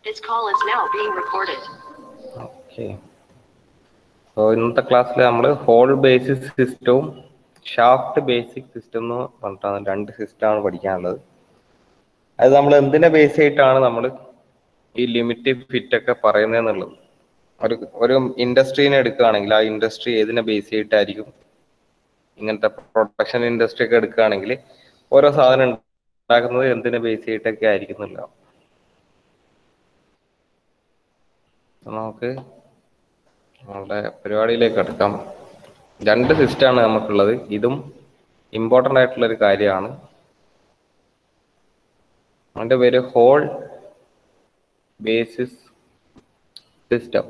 This call is now being recorded. Okay so ഇന്നത്തെ ക്ലാസ്സിൽ നമ്മൾ ഹോൾ ബേസിക് സിസ്റ്റവും ഷാഫ്റ്റ് ബേസിക് സിസ്റ്റം എന്ന് പറഞ്ഞിട്ടാണ് രണ്ട് സിസ്റ്റമാണ് പഠിക്കാനുള്ളത് അത് നമ്മൾ എന്തിനെ ബേസ് ചെയ്തിട്ടാണ് നമ്മൾ ഈ ലിമിറ്റ് ഫിറ്റ് ഒക്കെ പറയുന്നതെന്നുള്ളത് ഒരു ഒരു ഇൻഡസ്ട്രീനെ എടുക്കുകയാണെങ്കിൽ ആ ഇൻഡസ്ട്രി ഏതിനെ ബേസ് ചെയ്തിട്ടായിരിക്കും ഇങ്ങനത്തെ പ്രൊഡക്ഷൻ ഇൻഡസ്ട്രി ഒക്കെ എടുക്കുകയാണെങ്കിൽ ഓരോ സാധനം ഉണ്ടാക്കുന്നത് എന്തിനെ ബേസ് ചെയ്തിട്ടൊക്കെ ആയിരിക്കുന്നില്ല നമുക്ക് നമ്മളുടെ പരിപാടിയിലേക്ക് എടുക്കാം രണ്ട് സിസ്റ്റമാണ് നമുക്കുള്ളത് ഇതും ഇമ്പോർട്ടൻ്റ് ആയിട്ടുള്ള ഒരു കാര്യമാണ് അതിൻ്റെ പേര് ഹോൾ ബേസിസ് സിസ്റ്റം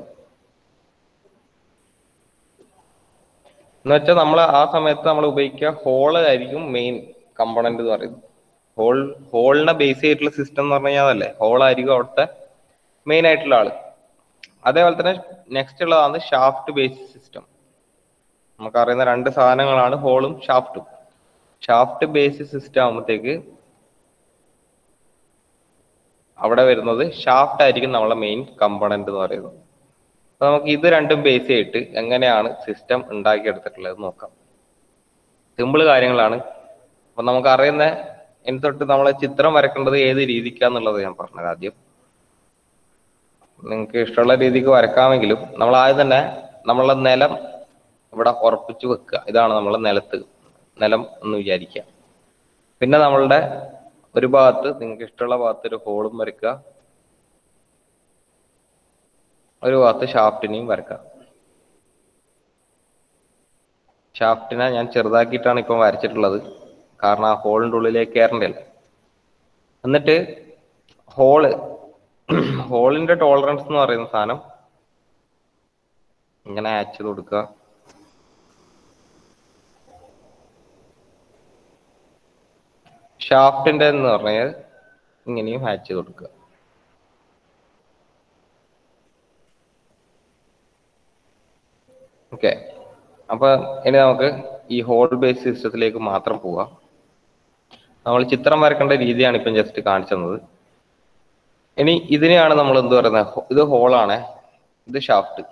എന്ന് വെച്ചാൽ നമ്മൾ ആ സമയത്ത് നമ്മൾ ഉപയോഗിക്കുക ഹോള് ആയിരിക്കും മെയിൻ കമ്പോണന്റ് എന്ന് പറയുന്നത് ഹോൾ ഹോളിനെ ബേസ് ചെയ്തിട്ടുള്ള സിസ്റ്റം എന്ന് പറഞ്ഞു കഴിഞ്ഞാൽ അതല്ലേ ഹോളായിരിക്കും അവിടുത്തെ മെയിൻ ആയിട്ടുള്ള ആള് അതേപോലെ തന്നെ നെക്സ്റ്റ് ഉള്ളതാണ് ഷാഫ്റ്റ് ബേസ്ഡ് സിസ്റ്റം നമുക്ക് അറിയുന്ന രണ്ട് സാധനങ്ങളാണ് ഹോളും ഷാഫ്റ്റും ഷാഫ്റ്റ് ബേസ്ഡ് സിസ്റ്റം ആകുമ്പോഴത്തേക്ക് അവിടെ വരുന്നത് ഷാഫ്റ്റ് ആയിരിക്കും നമ്മളെ മെയിൻ കമ്പോണന്റ് എന്ന് പറയുന്നത് അപ്പൊ നമുക്ക് ഇത് രണ്ടും ബേസ് ചെയ്തിട്ട് എങ്ങനെയാണ് സിസ്റ്റം ഉണ്ടാക്കിയെടുത്തിട്ടുള്ളത് നോക്കാം സിമ്പിൾ കാര്യങ്ങളാണ് അപ്പൊ നമുക്ക് അറിയുന്ന ഇനി തൊട്ട് നമ്മളെ ചിത്രം വരക്കേണ്ടത് ഏത് രീതിക്കാന്നുള്ളത് ഞാൻ പറഞ്ഞത് ആദ്യം നിങ്ങൾക്ക് ഇഷ്ടമുള്ള രീതിക്ക് വരക്കാമെങ്കിലും നമ്മൾ ആദ്യം തന്നെ നമ്മളെ നിലം ഇവിടെ ഉറപ്പിച്ചു വെക്കുക ഇതാണ് നമ്മളെ നിലത്ത് നിലം എന്ന് വിചാരിക്കുക പിന്നെ നമ്മളുടെ ഒരു ഭാഗത്ത് നിങ്ങൾക്ക് ഇഷ്ടമുള്ള ഭാഗത്ത് ഒരു ഹോളും വരക്കുക ഒരു ഭാഗത്ത് ഷാഫ്റ്റിനെയും വരക്കുക ഷാഫ്റ്റിനെ ഞാൻ ചെറുതാക്കിയിട്ടാണ് ഇപ്പം വരച്ചിട്ടുള്ളത് കാരണം ആ ഹോളിൻ്റെ ഉള്ളിലേക്ക് കയറണ്ടല്ലോ എന്നിട്ട് ഹോള് ഹോളിന്റെ ടോളറൻസ് എന്ന് പറയുന്ന സാധനം ഇങ്ങനെ ആച്ച് ചെയ്ത് കൊടുക്കുക ഷാഫ്റ്റിന്റെ എന്ന് പറഞ്ഞാൽ ഇങ്ങനെയും ഹാച്ച് ചെയ്ത് കൊടുക്കുക ഓക്കെ അപ്പൊ ഇനി നമുക്ക് ഈ ഹോൾ ബേസ് സിസ്റ്റത്തിലേക്ക് മാത്രം പോവാം നമ്മൾ ചിത്രം വരക്കേണ്ട രീതിയാണ് ഇപ്പം ജസ്റ്റ് കാണിച്ചു തന്നത് ഇനി ഇതിനെയാണ് നമ്മൾ എന്ത് പറയുന്നത് ഹോ- ഇത് ഹോളാണ് ഇത് ഷാഫ്റ്റ്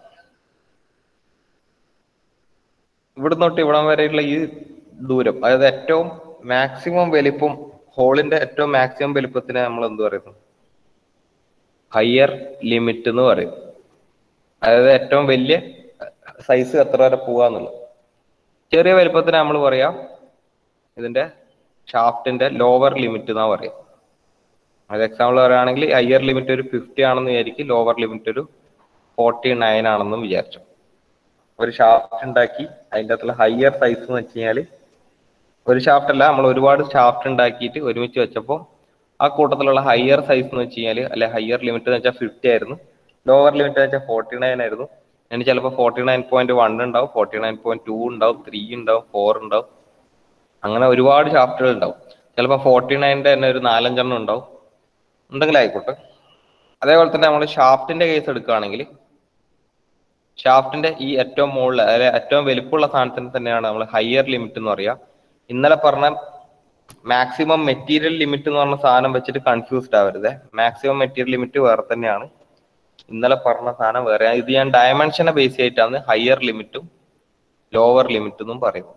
ഇവിടുന്ന് തൊട്ട് ഇവിടം വരെയുള്ള ഈ ദൂരം അതായത് ഏറ്റവും മാക്സിമം വലിപ്പം ഹോളിന്റെ ഏറ്റവും മാക്സിമം വലിപ്പത്തിനെ നമ്മൾ എന്ത് പറയുന്നു ഹയർ ലിമിറ്റ് എന്ന് പറയും അതായത് ഏറ്റവും വലിയ സൈസ് എത്ര വരെ പോവാന്നുള്ളത് ചെറിയ വലിപ്പത്തിന് നമ്മൾ പറയാം ഇതിന്റെ ഷാഫ്റ്റിന്റെ ലോവർ ലിമിറ്റ് എന്നാ പറയാം അത് എക്സാമ്പിൾ പറയുകയാണെങ്കിൽ ഹയർ ലിമിറ്റ് ഒരു ഫിഫ്റ്റി ആണെന്ന് വിചാരിക്കും ലോവർ ലിമിറ്റ് ഒരു ഫോർട്ടി നയൻ ആണെന്നും വിചാരിച്ചു ഒരു ഷാഫ്റ്റ് ഉണ്ടാക്കി അതിൻ്റെ അകത്തുള്ള ഹയർ സൈസ് എന്ന് വെച്ച് കഴിഞ്ഞാൽ ഒരു ഷാഫ്റ്റ് അല്ല നമ്മൾ ഒരുപാട് ഷാഫ്റ്റ് ഉണ്ടാക്കിയിട്ട് ഒരുമിച്ച് വെച്ചപ്പോൾ ആ കൂട്ടത്തിലുള്ള ഹയർ സൈസ് എന്ന് വെച്ച് കഴിഞ്ഞാൽ അല്ലെ ഹയർ ലിമിറ്റ് എന്ന് വെച്ചാൽ ഫിഫ്റ്റി ആയിരുന്നു ലോവർ ലിമിറ്റ് എന്ന് വെച്ചാൽ ഫോർട്ടി നയൻ ആയിരുന്നു അതിന് ചിലപ്പോൾ ഫോർട്ടി നയൻ പോയിന്റ് വൺ ഉണ്ടാവും ഫോർട്ടി നയൻ പോയിന്റ് ടു ഉണ്ടാവും ത്രീ ഉണ്ടാവും ഫോർ ഉണ്ടാവും അങ്ങനെ ഒരുപാട് ഷാഫ്റ്റുകൾ ഉണ്ടാവും ചിലപ്പോൾ ഫോർട്ടി നയൻ്റെ തന്നെ ഒരു നാലഞ്ചെണ്ണം ഉണ്ടാവും എന്തെങ്കിലും ആയിക്കോട്ടെ അതേപോലെ തന്നെ നമ്മൾ ഷാഫ്റ്റിന്റെ കേസ് എടുക്കുകയാണെങ്കിൽ ഷാഫ്റ്റിന്റെ ഈ ഏറ്റവും മുകളിൽ അതായത് ഏറ്റവും വലിപ്പമുള്ള സാധനത്തിന് തന്നെയാണ് നമ്മൾ ഹയർ ലിമിറ്റ് എന്ന് പറയുക ഇന്നലെ പറഞ്ഞ മാക്സിമം മെറ്റീരിയൽ ലിമിറ്റ് എന്ന് പറഞ്ഞ സാധനം വെച്ചിട്ട് കൺഫ്യൂസ്ഡ് ആവരുത് മാക്സിമം മെറ്റീരിയൽ ലിമിറ്റ് വേറെ തന്നെയാണ് ഇന്നലെ പറഞ്ഞ സാധനം വേറെ ഇത് ഞാൻ ഡയമെൻഷനെ ബേസ് ചെയ്തിട്ടാണ് ഹയർ ലിമിറ്റും ലോവർ ലിമിറ്റ് എന്നും പറയുന്നത്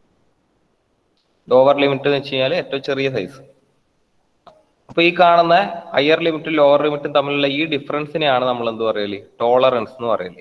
ലോവർ ലിമിറ്റ് എന്ന് വെച്ച് കഴിഞ്ഞാൽ ഏറ്റവും ചെറിയ സൈസ് അപ്പൊ ഈ കാണുന്ന ഹയർ ലിമിറ്റും ലോവർ ലിമിറ്റും തമ്മിലുള്ള ഈ ഡിഫറൻസിനെയാണ് നമ്മൾ എന്ത് പറയല് ടോളറൻസ് എന്ന് പറയല്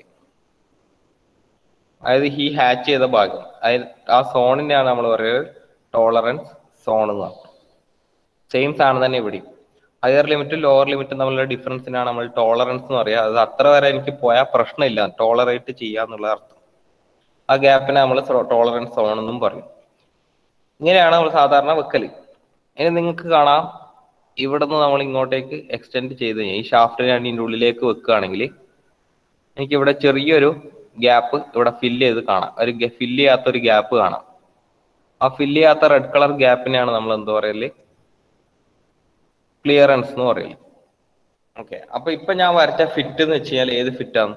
അതായത് ഈ ഹാച്ച് ചെയ്ത ഭാഗം അതായത് ആ സോണിനെയാണ് നമ്മൾ പറയുന്നത് ടോളറൻസ് സോൺ എന്ന് പറയുന്നത് സെയിം സാധനം തന്നെ ഇവിടെയും ഹയർ ലിമിറ്റും ലോവർ ലിമിറ്റും തമ്മിലുള്ള ഡിഫറൻസിനാണ് നമ്മൾ ടോളറൻസ് എന്ന് പറയുക അത് അത്ര വരെ എനിക്ക് പോയാൽ പ്രശ്നമില്ല ടോളറേറ്റ് ചെയ്യാന്നുള്ള അർത്ഥം ആ ഗ്യാപ്പിനെ നമ്മൾ ടോളറൻസ് സോൺ എന്നും പറയും ഇങ്ങനെയാണ് നമ്മൾ സാധാരണ വെക്കല് ഇനി നിങ്ങൾക്ക് കാണാം ഇവിടുന്ന് നമ്മൾ ഇങ്ങോട്ടേക്ക് എക്സ്റ്റെൻഡ് ചെയ്ത് കഴിഞ്ഞാൽ ഈ ഷാഫ്റ്റിനെ ഇതിൻ്റെ ഉള്ളിലേക്ക് വെക്കുകയാണെങ്കിൽ എനിക്ക് ഇവിടെ ചെറിയൊരു ഗ്യാപ്പ് ഇവിടെ ഫില്ല് ചെയ്ത് കാണാം ഒരു ഫില്ല് ചെയ്യാത്ത ഒരു ഗ്യാപ്പ് കാണാം ആ ഫില്ല് ചെയ്യാത്ത റെഡ് കളർ ഗ്യാപ്പിനെയാണ് നമ്മൾ എന്താ പറയല് ക്ലിയറൻസ് എന്ന് പറയല് ഓക്കെ അപ്പൊ ഇപ്പൊ ഞാൻ വരച്ച ഫിറ്റ് എന്ന് വെച്ച് കഴിഞ്ഞാൽ ഏത് ഫിറ്റാണ്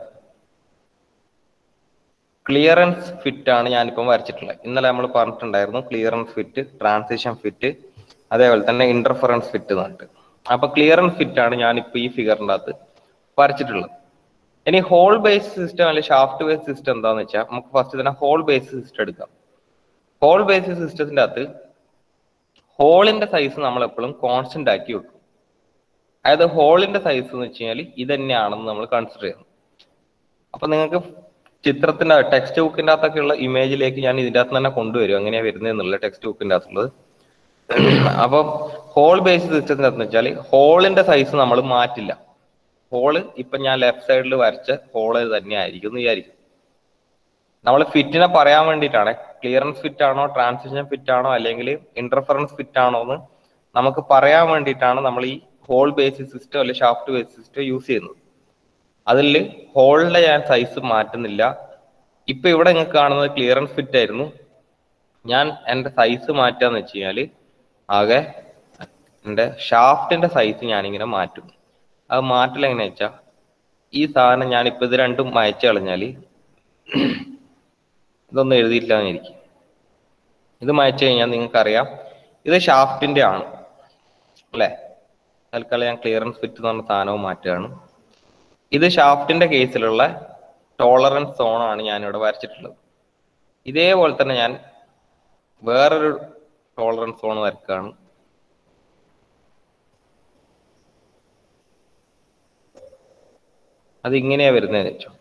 ക്ലിയറൻസ് ഫിറ്റ് ആണ് ഞാനിപ്പം വരച്ചിട്ടുള്ളത് ഇന്നലെ നമ്മൾ പറഞ്ഞിട്ടുണ്ടായിരുന്നു ക്ലിയറൻസ് ഫിറ്റ് ട്രാൻസിഷൻ ഫിറ്റ് അതേപോലെ തന്നെ ഇന്റർഫറൻസ് ഫിറ്റ് എന്നിട്ട് അപ്പൊ ക്ലിയറൻസ് ഫിറ്റ് ആണ് ഞാനിപ്പോ ഈ ഫിഗറിന്റെ അകത്ത് വരച്ചിട്ടുള്ളത് ഇനി ഹോൾ ബേസ് സിസ്റ്റം അല്ലെങ്കിൽ ഷാഫ്റ്റ് ബേസ് സിസ്റ്റം എന്താന്ന് വെച്ചാൽ നമുക്ക് ഫസ്റ്റ് തന്നെ ഹോൾ ബേസ് സിസ്റ്റം എടുക്കാം ഹോൾ ബേസ് സിസ്റ്റത്തിന്റെ അകത്ത് ഹോളിന്റെ സൈസ് നമ്മൾ എപ്പോഴും കോൺസ്റ്റന്റ് ആക്കി വെക്കും അതായത് ഹോളിന്റെ സൈസ് എന്ന് വെച്ച് കഴിഞ്ഞാൽ ഇത് തന്നെയാണെന്ന് നമ്മൾ കൺസിഡർ ചെയ്യണം അപ്പൊ നിങ്ങൾക്ക് ചിത്രത്തിന്റെ ടെക്സ്റ്റ് ബുക്കിന്റെ അകത്തൊക്കെ ഉള്ള ഇമേജിലേക്ക് ഞാൻ ഇതിന്റെ അകത്ത് തന്നെ കൊണ്ടുവരും എങ്ങനെയാ വരുന്നത് എന്നുള്ള ടെക്സ്റ്റ് ബുക്കിന്റെ അകത്തുള്ളത് അപ്പം ഹോൾ ബേസ് സിസ്റ്റത്തിന്റെ അകത്ത് വെച്ചാൽ ഹോളിന്റെ സൈസ് നമ്മൾ മാറ്റില്ല ഹോള് ഇപ്പൊ ഞാൻ ലെഫ്റ്റ് സൈഡിൽ വരച്ച ഹോള് തന്നെ ആയിരിക്കും എന്ന് വിചാരിക്കും നമ്മൾ ഫിറ്റിനെ പറയാൻ വേണ്ടിയിട്ടാണ് ക്ലിയറൻസ് ഫിറ്റ് ആണോ ട്രാൻസിഷൻ ഫിറ്റ് ആണോ അല്ലെങ്കിൽ ഇന്റർഫറൻസ് ഫിറ്റ് ആണോ എന്ന് നമുക്ക് പറയാൻ വേണ്ടിയിട്ടാണ് നമ്മൾ ഈ ഹോൾ ബേസ് സിസ്റ്റം അല്ലെങ്കിൽ ഷാഫ്റ്റ് ബേസ് സിസ്റ്റം യൂസ് ചെയ്യുന്നത് അതിൽ ഹോളിന്റെ ഞാൻ സൈസ് മാറ്റുന്നില്ല ഇപ്പൊ ഇവിടെ നിങ്ങൾക്ക് കാണുന്നത് ക്ലിയറൻസ് ഫിറ്റ് ആയിരുന്നു ഞാൻ എൻ്റെ സൈസ് മാറ്റാന്ന് വെച്ച് കഴിഞ്ഞാൽ ആകെ എൻ്റെ ഷാഫ്റ്റിന്റെ സൈസ് ഞാനിങ്ങനെ മാറ്റും അത് മാറ്റൽ എങ്ങനെയാ വെച്ചാൽ ഈ സാധനം ഞാനിപ്പോൾ ഇത് രണ്ടും മായച്ചു കളഞ്ഞാൽ ഇതൊന്നും എഴുതിയില്ല എന്നിരിക്കും ഇത് മായച്ചു കഴിഞ്ഞാൽ നിങ്ങൾക്കറിയാം ഇത് ഷാഫ്റ്റിന്റെ ആണ് അല്ലേ തൽക്കാലം ഞാൻ ക്ലിയറൻസ് ഫിറ്റ് എന്ന് പറഞ്ഞ സാധനവും മാറ്റുകയാണ് ഇത് ഷാഫ്റ്റിന്റെ കേസിലുള്ള ടോളറൻസ് സോൺ ആണ് ഞാൻ ഇവിടെ വരച്ചിട്ടുള്ളത് ഇതേപോലെ തന്നെ ഞാൻ വേറൊരു ടോളറൻസ് സോൺ വരക്കുകയാണ് അത് ഇങ്ങനെയാ വരുന്നതെന്ന് വെച്ചോ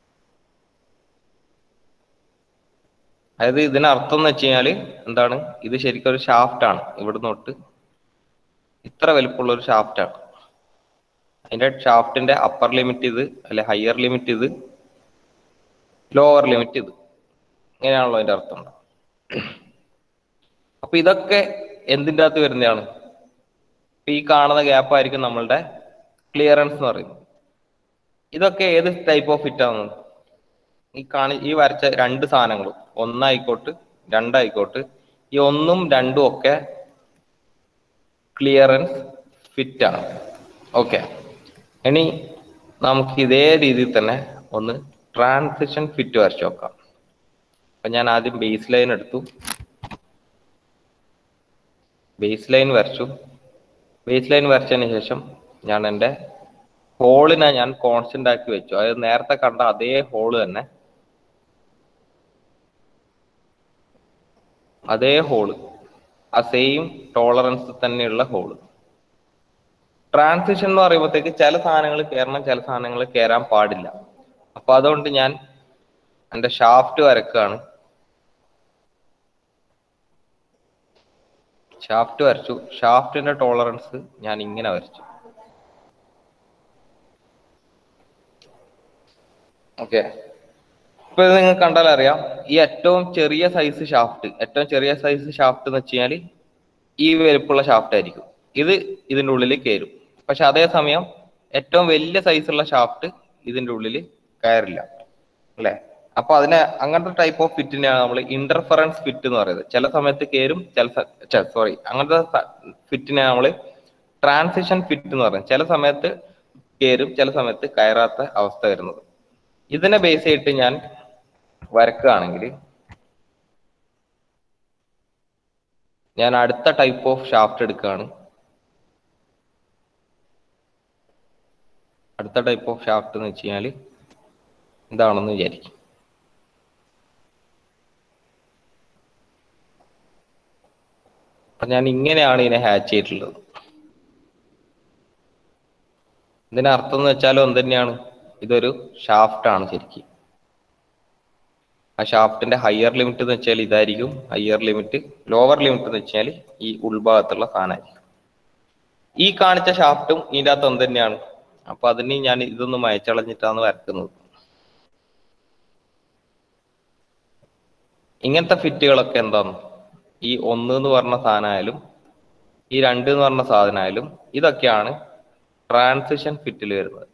അതായത് ഇതിനർത്ഥം എന്ന് വെച്ച് കഴിഞ്ഞാല് എന്താണ് ഇത് ശരിക്കും ഒരു ഷാഫ്റ്റ് ആണ് ഇവിടെ തൊട്ട് ഇത്ര വലിപ്പമുള്ള ഒരു ഷാഫ്റ്റ് ആണ് അതിന്റെ ഷാഫ്റ്റിന്റെ അപ്പർ ലിമിറ്റ് ഇത് അല്ലെ ഹയർ ലിമിറ്റ് ഇത് ലോവർ ലിമിറ്റ് ഇത് ഇങ്ങനെയാണല്ലോ അതിന്റെ അർത്ഥം അപ്പൊ ഇതൊക്കെ എന്തിൻ്റെ അകത്ത് വരുന്നതാണ് ഇപ്പൊ ഈ കാണുന്ന ഗ്യാപ്പ് ആയിരിക്കും നമ്മളുടെ ക്ലിയറൻസ് എന്ന് പറയുന്നത് ഇതൊക്കെ ഏത് ടൈപ്പ് ഓഫ് ഫിറ്റ് ആണ് ഈ കാണി ഈ വരച്ച രണ്ട് സാധനങ്ങളും ഒന്നായിക്കോട്ട് രണ്ടായിക്കോട്ട് ഈ ഒന്നും രണ്ടും ഒക്കെ ക്ലിയറൻസ് ഫിറ്റ് ആണ് ഓക്കെ ഇനി നമുക്ക് ഇതേ രീതിയിൽ തന്നെ ഒന്ന് ട്രാൻസിഷൻ ഫിറ്റ് വരച്ചു നോക്കാം അപ്പൊ ഞാൻ ആദ്യം ബേസ് ലൈൻ എടുത്തു ബേസ് ലൈൻ വരച്ചു ബേസ് ലൈൻ വരച്ചതിന് ശേഷം ഞാൻ എൻ്റെ ഹോളിനെ ഞാൻ കോൺസ്റ്റന്റ് ആക്കി വെച്ചു അതായത് നേരത്തെ കണ്ട അതേ ഹോള് തന്നെ അതേ ഹോള് ആ സെയിം ടോളറൻസ് തന്നെയുള്ള ഹോള് ട്രാൻസിഷൻ എന്ന് പറയുമ്പോഴത്തേക്ക് ചില സാധനങ്ങൾ കയറണം ചില സാധനങ്ങൾ കയറാൻ പാടില്ല അപ്പൊ അതുകൊണ്ട് ഞാൻ എൻ്റെ ഷാഫ്റ്റ് വരക്കുകയാണ് ഷാഫ്റ്റ് വരച്ചു ഷാഫ്റ്റിന്റെ ടോളറൻസ് ഞാൻ ഇങ്ങനെ വരച്ചു ഓക്കെ ഇപ്പൊ ഇത് നിങ്ങൾക്ക് കണ്ടാൽ അറിയാം ഈ ഏറ്റവും ചെറിയ സൈസ് ഷാഫ്റ്റ് ഏറ്റവും ചെറിയ സൈസ് ഷാഫ്റ്റ് എന്ന് വെച്ച് കഴിഞ്ഞാൽ ഈ വലുപ്പമുള്ള ഷാഫ്റ്റ് ആയിരിക്കും ഇത് ഇതിന്റെ ഉള്ളിൽ കയറും പക്ഷെ അതേസമയം ഏറ്റവും വലിയ സൈസുള്ള ഷാഫ്റ്റ് ഇതിന്റെ ഉള്ളിൽ കയറില്ല അല്ലെ അപ്പൊ അതിനെ അങ്ങനത്തെ ടൈപ്പ് ഓഫ് ഫിറ്റിനെയാണ് നമ്മൾ ഇന്റർഫറൻസ് ഫിറ്റ് എന്ന് പറയുന്നത് ചില സമയത്ത് കയറും ചില സോറി അങ്ങനത്തെ ഫിറ്റിനെ നമ്മൾ ട്രാൻസിഷൻ ഫിറ്റ് എന്ന് പറയുന്നത് ചില സമയത്ത് കയറും ചില സമയത്ത് കയറാത്ത അവസ്ഥ വരുന്നത് ഇതിനെ ബേസ് ചെയ്തിട്ട് ഞാൻ വരക്കുകയാണെങ്കിൽ ഞാൻ അടുത്ത ടൈപ്പ് ഓഫ് ഷാഫ്റ്റ് എടുക്കുകയാണ് അടുത്ത ടൈപ്പ് ഓഫ് ഷാഫ്റ്റ് എന്ന് വെച്ച് കഴിഞ്ഞാൽ ഇതാണെന്ന് വിചാരിക്കും അപ്പൊ ഞാൻ ഇങ്ങനെയാണ് ഇതിനെ ഹാച്ച് ചെയ്തിട്ടുള്ളത് ഇതിന്റെ അർത്ഥം എന്ന് വെച്ചാലും എന്ത് തന്നെയാണ് ഇതൊരു ഷാഫ്റ്റ് ആണ് ശരിക്കും ആ ഷാഫ്റ്റിന്റെ ഹയർ ലിമിറ്റ് എന്ന് വെച്ചാൽ ഇതായിരിക്കും ഹയർ ലിമിറ്റ് ലോവർ ലിമിറ്റ് എന്ന് വെച്ചാൽ ഈ ഉൾഭാഗത്തുള്ള സാധനമായിരിക്കും ഈ കാണിച്ച ഷാഫ്റ്റും ഇതിന്റെ അകത്ത് എന്ത് തന്നെയാണ് അപ്പൊ അതിന് ഞാൻ ഇതൊന്ന് മയച്ചളഞ്ഞിട്ടാണ് വരക്കുന്നത് ഇങ്ങനത്തെ ഫിറ്റുകളൊക്കെ എന്താണ് ഈ ഒന്ന് എന്ന് പറഞ്ഞ സാധനമായാലും ഈ രണ്ട് എന്ന് പറഞ്ഞ സാധനമായാലും ഇതൊക്കെയാണ് ട്രാൻസിഷൻ ഫിറ്റിൽ വരുന്നത്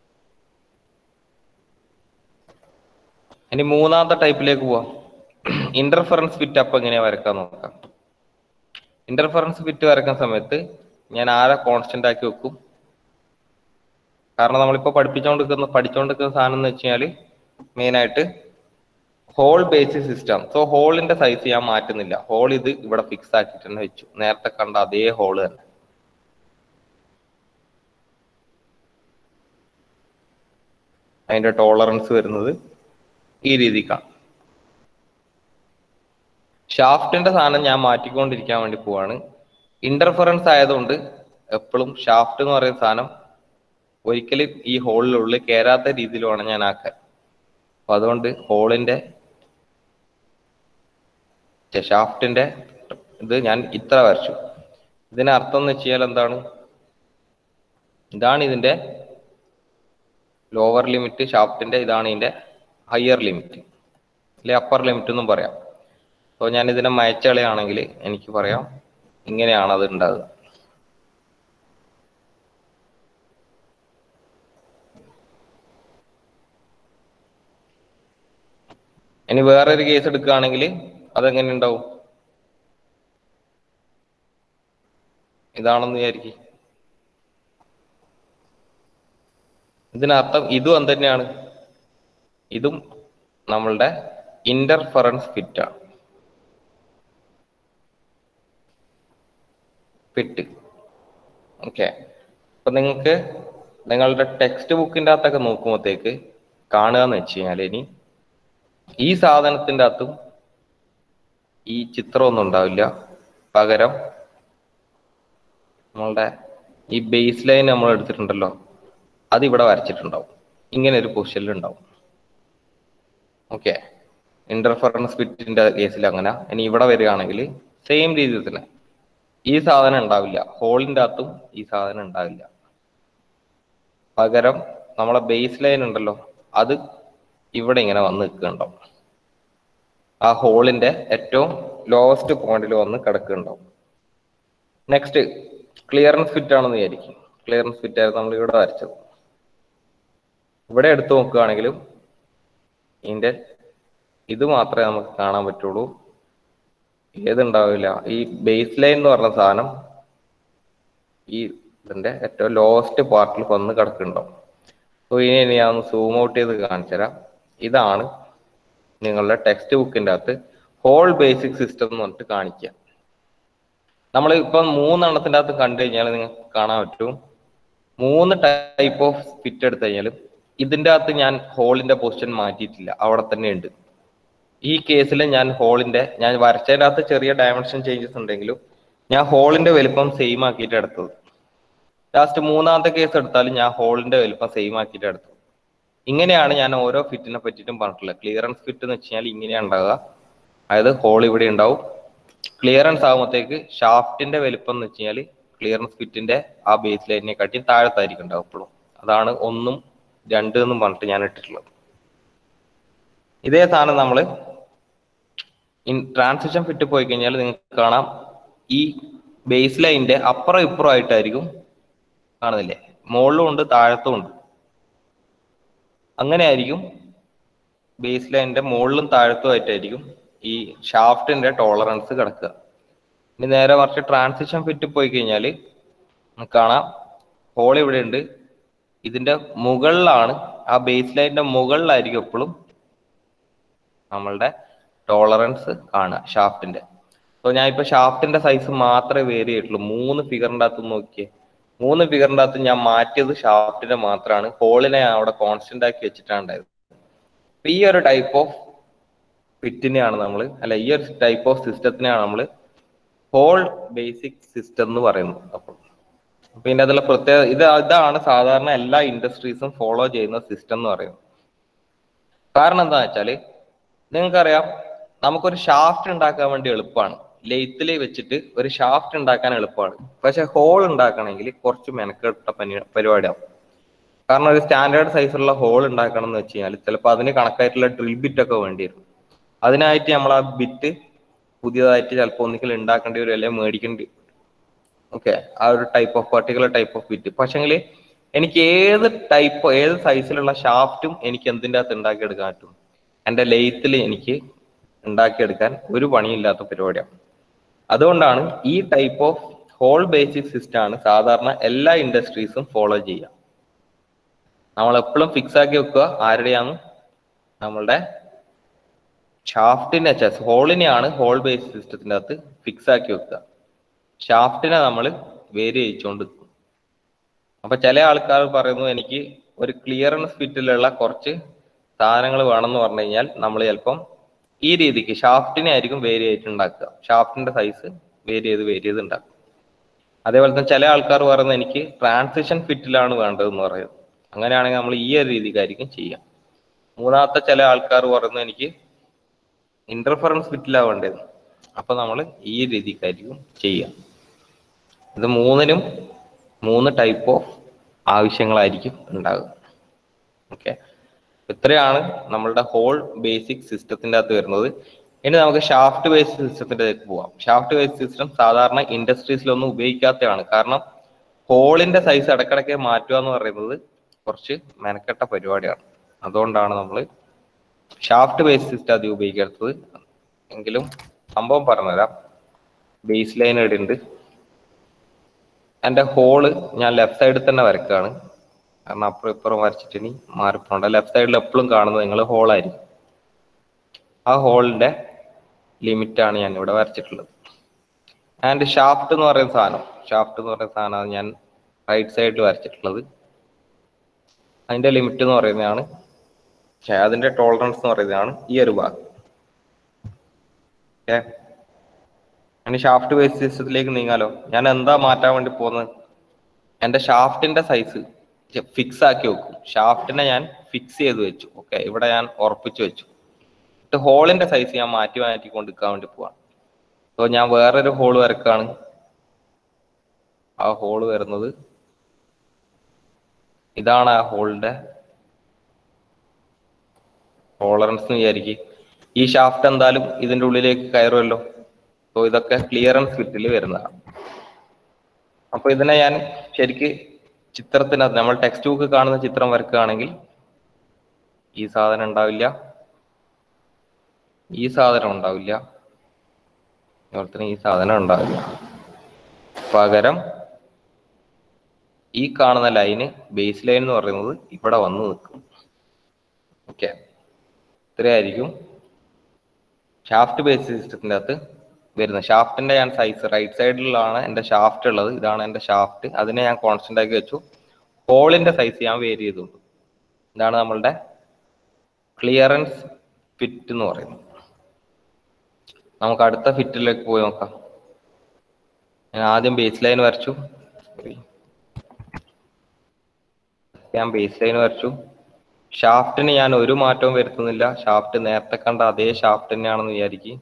ഇനി മൂന്നാമത്തെ ടൈപ്പിലേക്ക് പോവാം ഇന്റർഫറൻസ് ഫിറ്റ് അപ്പൊ എങ്ങനെയാ വരക്കാൻ നോക്കാം ഇന്റർഫറൻസ് ഫിറ്റ് വരക്കുന്ന സമയത്ത് ഞാൻ ആരെ കോൺസ്റ്റന്റ് ആക്കി വെക്കും കാരണം നമ്മളിപ്പോ പഠിപ്പിച്ചുകൊണ്ടിരിക്കുന്ന പഠിച്ചുകൊണ്ടിരിക്കുന്ന സാധനം എന്ന് വെച്ച് കഴിഞ്ഞാല് മെയിൻ ആയിട്ട് ഹോൾ ബേസിസ് സിസ്റ്റം സോ ഹോളിന്റെ സൈസ് ഞാൻ മാറ്റുന്നില്ല ഹോൾ ഇത് ഇവിടെ ഫിക്സ് ആക്കിയിട്ട് തന്നെ വെച്ചു നേരത്തെ കണ്ട അതേ ഹോള് തന്നെ അതിന്റെ ടോളറൻസ് വരുന്നത് ഈ രീതിക്കാണ് ഷാഫ്റ്റിന്റെ സാധനം ഞാൻ മാറ്റിക്കൊണ്ടിരിക്കാൻ വേണ്ടി പോവാണ് ഇന്റർഫറൻസ് ആയതുകൊണ്ട് എപ്പോഴും ഷാഫ്റ്റ് എന്ന് പറയുന്ന സാധനം ഒരിക്കലും ഈ ഹോളിനുള്ളിൽ കയറാത്ത രീതിയിൽ വേണം ഞാൻ ആക്കാൻ അപ്പൊ അതുകൊണ്ട് ഹോളിന്റെ ഷാഫ്റ്റിന്റെ ഇത് ഞാൻ ഇത്ര വരച്ചു ഇതിന് അർത്ഥം എന്ന് വെച്ചാൽ എന്താണ് ഇതാണ് ഇതിന്റെ ലോവർ ലിമിറ്റ് ഷാഫ്റ്റിന്റെ ഇതാണ് ഇതിന്റെ ഹയർ ലിമിറ്റ് അല്ലെ അപ്പർ ലിമിറ്റ് എന്നും പറയാം അപ്പോൾ ഞാൻ ഇതിനെ മയച്ചളയാണെങ്കിൽ എനിക്ക് പറയാം ഇങ്ങനെയാണ് അത് ഉണ്ടാകുക ഇനി വേറൊരു കേസ് എടുക്കുകയാണെങ്കിൽ അതെങ്ങനെ ഉണ്ടാവും ഇതാണെന്ന് വിചാരിക്കും ഇതിനർത്ഥം ഇതും എന്ത് തന്നെയാണ് ഇതും നമ്മളുടെ ഇന്റർഫറൻസ് ഫിറ്റ് ആണ് ഫിറ്റ് ഓക്കെ അപ്പൊ നിങ്ങൾക്ക് നിങ്ങളുടെ ടെക്സ്റ്റ് ബുക്കിന്റെ അകത്തൊക്കെ നോക്കുമ്പോഴത്തേക്ക് കാണുക എന്ന് വെച്ച് കഴിഞ്ഞാൽ ഇനി ഈ സാധനത്തിന്റെ അകത്തും ഈ ചിത്രമൊന്നും ഉണ്ടാവില്ല പകരം നമ്മളുടെ ഈ ബേസ് ലൈൻ നമ്മൾ എടുത്തിട്ടുണ്ടല്ലോ അത് ഇവിടെ വരച്ചിട്ടുണ്ടാവും ഇങ്ങനെ ഒരു പൊസിഷനിൽ ഉണ്ടാവും ഓക്കെ ഇന്റർഫറൻസ് ഫിറ്റിന്റെ കേസിൽ അങ്ങനെ ഇനി ഇവിടെ വരികയാണെങ്കിൽ സെയിം രീതിയിൽ തന്നെ ഈ സാധനം ഉണ്ടാവില്ല ഹോളിന്റെ അകത്തും ഈ സാധനം ഉണ്ടാവില്ല പകരം നമ്മളെ ബേസ് ലൈൻ ഉണ്ടല്ലോ അത് ഇവിടെ ഇങ്ങനെ വന്ന് നിൽക്കുന്നുണ്ടാവും ആ ഹോളിന്റെ ഏറ്റവും ലോവസ്റ്റ് പോയിന്റിൽ വന്ന് കിടക്കുന്നുണ്ടാവും നെക്സ്റ്റ് ക്ലിയറൻസ് ഫിറ്റ് ആണെന്ന് വിചാരിക്കും ക്ലിയറൻസ് ഫിറ്റ് ആയിരുന്നു നമ്മൾ ഇവിടെ വരച്ചത് ഇവിടെ എടുത്തു നോക്കുകയാണെങ്കിലും ഇതിന്റെ ഇത് മാത്രമേ നമുക്ക് കാണാൻ പറ്റുള്ളൂ ഏതുണ്ടാവില്ല ഈ ബേസ് ലൈൻ എന്ന് പറഞ്ഞ സാധനം ഈ ഇതിന്റെ ഏറ്റവും ലോവസ്റ്റ് പാർട്ടിൽ വന്ന് കിടക്കുന്നുണ്ടാവും അപ്പോൾ ഇനി ഞാൻ ഒന്ന് സൂം ഔട്ട് ചെയ്ത് കാണിച്ചു തരാം ഇതാണ് നിങ്ങളുടെ ടെക്സ്റ്റ് ബുക്കിന്റെ അകത്ത് ഹോൾ ബേസിക് സിസ്റ്റം എന്ന് പറഞ്ഞിട്ട് കാണിക്കുക നമ്മൾ ഇപ്പം മൂന്നെണ്ണത്തിന്റെ അകത്ത് കണ്ടു കഴിഞ്ഞാൽ നിങ്ങൾക്ക് കാണാൻ പറ്റും മൂന്ന് ടൈപ്പ് ഓഫ് ഫിറ്റ് എടുത്തു കഴിഞ്ഞാൽ ഇതിന്റെ അകത്ത് ഞാൻ ഹോളിന്റെ പൊസിഷൻ മാറ്റിയിട്ടില്ല അവിടെ തന്നെ ഉണ്ട് ഈ കേസിൽ ഞാൻ ഹോളിന്റെ ഞാൻ വരച്ചതിന്റെ അകത്ത് ചെറിയ ഡയമെൻഷൻ ചേഞ്ചസ് ഉണ്ടെങ്കിലും ഞാൻ ഹോളിന്റെ വലുപ്പം സെയിം ആക്കിയിട്ട് എടുത്തത് ലാസ്റ്റ് മൂന്നാമത്തെ കേസ് എടുത്താലും ഞാൻ ഹോളിന്റെ വലുപ്പം സെയിം ആക്കിയിട്ട് എടുത്തത് ഇങ്ങനെയാണ് ഞാൻ ഓരോ ഫിറ്റിനെ പറ്റിയിട്ടും പറഞ്ഞിട്ടുള്ളത് ക്ലിയറൻസ് ഫിറ്റ് എന്ന് വെച്ച് കഴിഞ്ഞാൽ ഇങ്ങനെയാണ് ഉണ്ടാവുക അതായത് ഹോൾ ഇവിടെ ഉണ്ടാവും ക്ലിയറൻസ് ആകുമ്പോഴത്തേക്ക് ഷാഫ്റ്റിന്റെ വലുപ്പം എന്ന് വെച്ച് കഴിഞ്ഞാൽ ക്ലിയറൻസ് ഫിറ്റിന്റെ ആ ബേസ് ലൈനിനെ കാട്ടി താഴത്തായിരിക്കും ഉണ്ടാവും എപ്പോഴും അതാണ് ഒന്നും രണ്ട് എന്നും പറഞ്ഞിട്ട് ഞാൻ ഇട്ടിട്ടുള്ളത് ഇതേ സാധനം നമ്മൾ ഇൻ ട്രാൻസിഷൻ ഫിറ്റ് പോയി കഴിഞ്ഞാൽ നിങ്ങൾക്ക് കാണാം ഈ ബേസ് ലൈനിന്റെ അപ്പുറം ഇപ്പുറം ആയിട്ടായിരിക്കും കാണുന്നില്ലേ മുകളിലും ഉണ്ട് താഴത്തും ഉണ്ട് അങ്ങനെ ആയിരിക്കും ബേസ് ലൈനിന്റെ മുകളിലും താഴത്തും ആയിട്ടായിരിക്കും ഈ ഷാഫ്റ്റിന്റെ ടോളറൻസ് കിടക്കുക ഇനി നേരെ മറിച്ച് ട്രാൻസിഷൻ ഫിറ്റ് പോയി കഴിഞ്ഞാൽ കാണാം ഹോൾ ഇവിടെ ഉണ്ട് ഇതിന്റെ മുകളിലാണ് ആ ബേസ് ലൈനിന്റെ മുകളിലായിരിക്കും എപ്പോഴും നമ്മളുടെ ടോളറൻസ് കാണുക ഷാഫ്റ്റിന്റെ സോ ഞാൻ ഇപ്പൊ ഷാഫ്റ്റിന്റെ സൈസ് മാത്രമേ വേരി ചെയ്തിട്ടുള്ളൂ മൂന്ന് ഫിഗറിന്റെ അകത്ത് നോക്കിയേ മൂന്ന് ഫിഗറിന്റെ അകത്ത് ഞാൻ മാറ്റിയത് ഷാഫ്റ്റിന്റെ മാത്രമാണ് ഹോളിനെ ഞാൻ അവിടെ കോൺസ്റ്റന്റ് ആക്കി വെച്ചിട്ടാണ് ഉണ്ടായത് അപ്പൊ ഈ ഒരു ടൈപ്പ് ഓഫ് ഫിറ്റിനെയാണ് നമ്മൾ അല്ല ഈ ഒരു ടൈപ്പ് ഓഫ് സിസ്റ്റത്തിനെയാണ് നമ്മൾ ഹോൾ ബേസിക് സിസ്റ്റം എന്ന് പറയുന്നത് അപ്പോൾ അപ്പൊ ഇതിന്റെ അതിലുള്ള പ്രത്യേക ഇത് ഇതാണ് സാധാരണ എല്ലാ ഇൻഡസ്ട്രീസും ഫോളോ ചെയ്യുന്ന സിസ്റ്റം എന്ന് പറയുന്നത് കാരണം എന്താന്ന് വെച്ചാല് നിങ്ങൾക്കറിയാം നമുക്കൊരു ഷാഫ്റ്റ് ഉണ്ടാക്കാൻ വേണ്ടി എളുപ്പമാണ് ലെയ്ത്തിൽ വെച്ചിട്ട് ഒരു ഷാഫ്റ്റ് ഉണ്ടാക്കാൻ എളുപ്പമാണ് പക്ഷെ ഹോൾ ഉണ്ടാക്കണമെങ്കിൽ കുറച്ച് മെനക്കെട്ട പനി പരിപാടിയാവും കാരണം ഒരു സ്റ്റാൻഡേർഡ് സൈസുള്ള ഹോൾ ഉണ്ടാക്കണം എന്ന് വെച്ച് കഴിഞ്ഞാൽ ചിലപ്പോൾ അതിന് കണക്കായിട്ടുള്ള ഡ്രിൽ ബിറ്റ് ഒക്കെ വേണ്ടി വരും അതിനായിട്ട് നമ്മൾ ആ ബിറ്റ് പുതിയതായിട്ട് ചിലപ്പോൾ ഒന്നിക്കൽ ഉണ്ടാക്കേണ്ടി വരും അല്ലെങ്കിൽ മേടിക്കേണ്ടി ഓക്കെ ആ ഒരു type of particular type of bit പക്ഷെങ്കിൽ എനിക്ക് ഏത് ടൈപ്പ് ഏത് സൈസിലുള്ള ഷാഫ്റ്റും എനിക്ക് എന്തിൻ്റെ അകത്ത് ഉണ്ടാക്കിയെടുക്കാൻ പറ്റും എൻ്റെ ലെയ്ത്തിൽ എനിക്ക് ഉണ്ടാക്കിയെടുക്കാൻ ഒരു പണിയില്ലാത്ത പരിപാടിയാണ് അതുകൊണ്ടാണ് ഈ type of hole basic system ആണ് സാധാരണ എല്ലാ ഇൻഡസ്ട്രീസും ഫോളോ ചെയ്യുക നമ്മൾ എപ്പോഴും ഫിക്സ് ആക്കി വെക്കുക ആരുടെയാണ് നമ്മളുടെ ഷാഫ്റ്റിനെ ഹോളിനെയാണ് ഹോൾ ബേസ് സിസ്റ്റത്തിന്റെ അകത്ത് ഫിക്സ് ആക്കി വെക്കുക ഷാഫ്റ്റിനെ നമ്മൾ വേരി ചെയ്യിച്ചുകൊണ്ട് നിൽക്കും അപ്പൊ ചില ആൾക്കാർ പറയുന്നു എനിക്ക് ഒരു ക്ലിയറൻസ് ഫിറ്റിലുള്ള കുറച്ച് സാധനങ്ങൾ വേണമെന്ന് പറഞ്ഞു കഴിഞ്ഞാൽ നമ്മൾ ചിലപ്പം ഈ രീതിക്ക് ഷാഫ്റ്റിനെ ആയിരിക്കും വേരി ആയിട്ട് ഉണ്ടാക്കുക ഷാഫ്റ്റിന്റെ സൈസ് വേരി ചെയ്ത് വേരി ചെയ്ത് ഉണ്ടാക്കും അതേപോലെ തന്നെ ചില ആൾക്കാർ പറയുന്നത് എനിക്ക് ട്രാൻസിഷൻ ഫിറ്റിലാണ് വേണ്ടതെന്ന് പറയുന്നത് അങ്ങനെയാണെങ്കിൽ നമ്മൾ ഈ ഒരു രീതിക്കായിരിക്കും ചെയ്യാം മൂന്നാമത്തെ ചില ആൾക്കാർ പറയുന്നത് എനിക്ക് ഇന്റർഫറൻസ് ഫിറ്റിലാണ് വേണ്ടത് അപ്പൊ നമ്മൾ ഈ രീതിക്കായിരിക്കും ചെയ്യാം ഇത് മൂന്നിനും മൂന്ന് ടൈപ്പ് ഓഫ് ആവശ്യങ്ങളായിരിക്കും ഉണ്ടാകുക ഓക്കെ ഇത്രയാണ് നമ്മളുടെ ഹോൾ ബേസിക് സിസ്റ്റത്തിന്റെ അകത്ത് വരുന്നത് ഇനി നമുക്ക് ഷാഫ്റ്റ് ബേസ്ഡ് സിസ്റ്റത്തിന്റെ പോവാം ഷാഫ്റ്റ് ബേസ്ഡ് സിസ്റ്റം സാധാരണ ഇൻഡസ്ട്രീസിലൊന്നും ഉപയോഗിക്കാത്തതാണ് കാരണം ഹോളിന്റെ സൈസ് ഇടക്കിടയ്ക്ക് മാറ്റുക എന്ന് പറയുന്നത് കുറച്ച് മെനക്കെട്ട പരിപാടിയാണ് അതുകൊണ്ടാണ് നമ്മൾ ഷാഫ്റ്റ് ബേസ്ഡ് സിസ്റ്റം അധികം ഉപയോഗിക്കാത്തത് എങ്കിലും സംഭവം പറഞ്ഞുതരാം ബേസ് ലൈൻ ഇടുന്നുണ്ട് എൻ്റെ ഹോള് ഞാൻ ലെഫ്റ്റ് സൈഡിൽ തന്നെ വരക്കുകയാണ് കാരണം അപ്പുറം ഇപ്പുറം വരച്ചിട്ട് ഇനി മാറിപ്പോണ്ട ലെഫ്റ്റ് സൈഡിൽ എപ്പോഴും കാണുന്നത് നിങ്ങൾ ഹോളായിരിക്കും ആ ഹോളിന്റെ ലിമിറ്റാണ് ഞാൻ ഇവിടെ വരച്ചിട്ടുള്ളത് ആൻഡ് ഷാഫ്റ്റ് എന്ന് പറയുന്ന സാധനം ഷാഫ്റ്റ് എന്ന് പറയുന്ന സാധനമാണ് ഞാൻ റൈറ്റ് സൈഡിൽ വരച്ചിട്ടുള്ളത് അതിന്റെ ലിമിറ്റ് എന്ന് പറയുന്നതാണ് ഛെ, അതിന്റെ ടോളറൻസ് എന്ന് പറയുന്നതാണ് ഈ ഒരു ഭാഗം ഓക്കെ ഇനി ഷാഫ്റ്റ് ബേസ് സിസ്റ്റത്തിലേക്ക് നീങ്ങാലോ ഞാൻ എന്താ മാറ്റാൻ വേണ്ടി പോകുന്നത് എന്റെ ഷാഫ്റ്റിന്റെ സൈസ് ഫിക്സ് ആക്കി വെക്കും ഷാഫ്റ്റിനെ ഞാൻ ഫിക്സ് ചെയ്ത് വെച്ചു ഓക്കെ ഇവിടെ ഞാൻ ഉറപ്പിച്ചു വെച്ചു എന്നിട്ട് ഹോളിന്റെ സൈസ് ഞാൻ മാറ്റി മാറ്റി കൊണ്ടിരിക്കാൻ വേണ്ടി പോവാണ് അപ്പോൾ ഞാൻ വേറൊരു ഹോൾ വരക്കാണ് ആ ഹോള് വരുന്നത് ഇതാണ് ആ ഹോളിന്റെ ടോളറൻസ് എന്ന് വിചാരിക്കും ഈ ഷാഫ്റ്റ് എന്തായാലും ഇതിന്റെ ഉള്ളിലേക്ക് കയറുമല്ലോ അപ്പോൾ ഇതൊക്കെ ക്ലിയറൻസ് ഫിറ്റിൽ വരുന്നതാണ് അപ്പൊ ഇതിനെ ഞാൻ ശരിക്ക് ചിത്രത്തിനകത്ത് നമ്മൾ ടെക്സ്റ്റ് ബുക്ക് കാണുന്ന ചിത്രം വരക്കുകയാണെങ്കിൽ ഈ സാധനം ഉണ്ടാവില്ല ഈ സാധനം ഉണ്ടാവില്ല അതുപോലെ തന്നെ ഈ സാധനം ഉണ്ടാവില്ല പകരം ഈ കാണുന്ന ലൈന് ബേസ് ലൈൻ എന്ന് പറയുന്നത് ഇവിടെ വന്ന് നിൽക്കും ഓക്കെ ഇത്രയായിരിക്കും ഷാഫ്റ്റ് ബേസ് സിസ്റ്റത്തിന്റെ അകത്ത് വരുന്നത് ഷാഫ്റ്റിന്റെ ഞാൻ സൈസ് റൈറ്റ് സൈഡിലാണ് എന്റെ ഷാഫ്റ്റ് ഉള്ളത് ഇതാണ് എന്റെ ഷാഫ്റ്റ് അതിനെ ഞാൻ കോൺസ്റ്റന്റ് ആക്കി വെച്ചു ഹോളിന്റെ സൈസ് ഞാൻ വേരി ചെയ്തിട്ടുണ്ട് ഇതാണ് നമ്മളുടെ ക്ലിയറൻസ് ഫിറ്റ് എന്ന് പറയുന്നത് നമുക്ക് അടുത്ത ഫിറ്റിലേക്ക് പോയി നോക്കാം ഞാൻ ആദ്യം ബേസ് ലൈൻ വരച്ചു Sorry. ഞാൻ ബേസ് ലൈൻ വരച്ചു ഷാഫ്റ്റിന് ഞാൻ ഒരു മാറ്റവും വരുത്തുന്നില്ല ഷാഫ്റ്റ് നേരത്തെ കണ്ട അതേ ഷാഫ്റ്റ് തന്നെയാണെന്ന് വിചാരിക്കും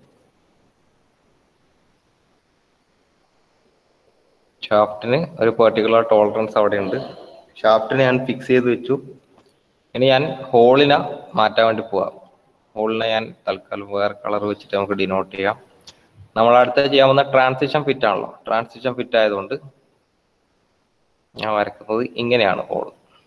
ഷാഫ്റ്റിന് ഒരു പെർട്ടിക്കുലർ ടോളറൻസ് അവിടെ ഉണ്ട് ഷാഫ്റ്റിനെ ഞാൻ ഫിക്സ് ചെയ്ത് വെച്ചു ഇനി ഞാൻ ഹോളിനെ മാറ്റാൻ വേണ്ടി പോവാം ഹോളിനെ ഞാൻ തൽക്കാലം വേറെ കളർ വെച്ചിട്ട് നമുക്ക് ഡിനോട്ട് ചെയ്യാം നമ്മൾ അടുത്ത ചെയ്യാൻ പോകുന്ന ട്രാൻസിഷൻ ഫിറ്റ് ആണല്ലോ ട്രാൻസിഷൻ ഫിറ്റ് ആയതുകൊണ്ട് ഞാൻ വരക്കുന്നത് ഇങ്ങനെയാണ് ഹോൾ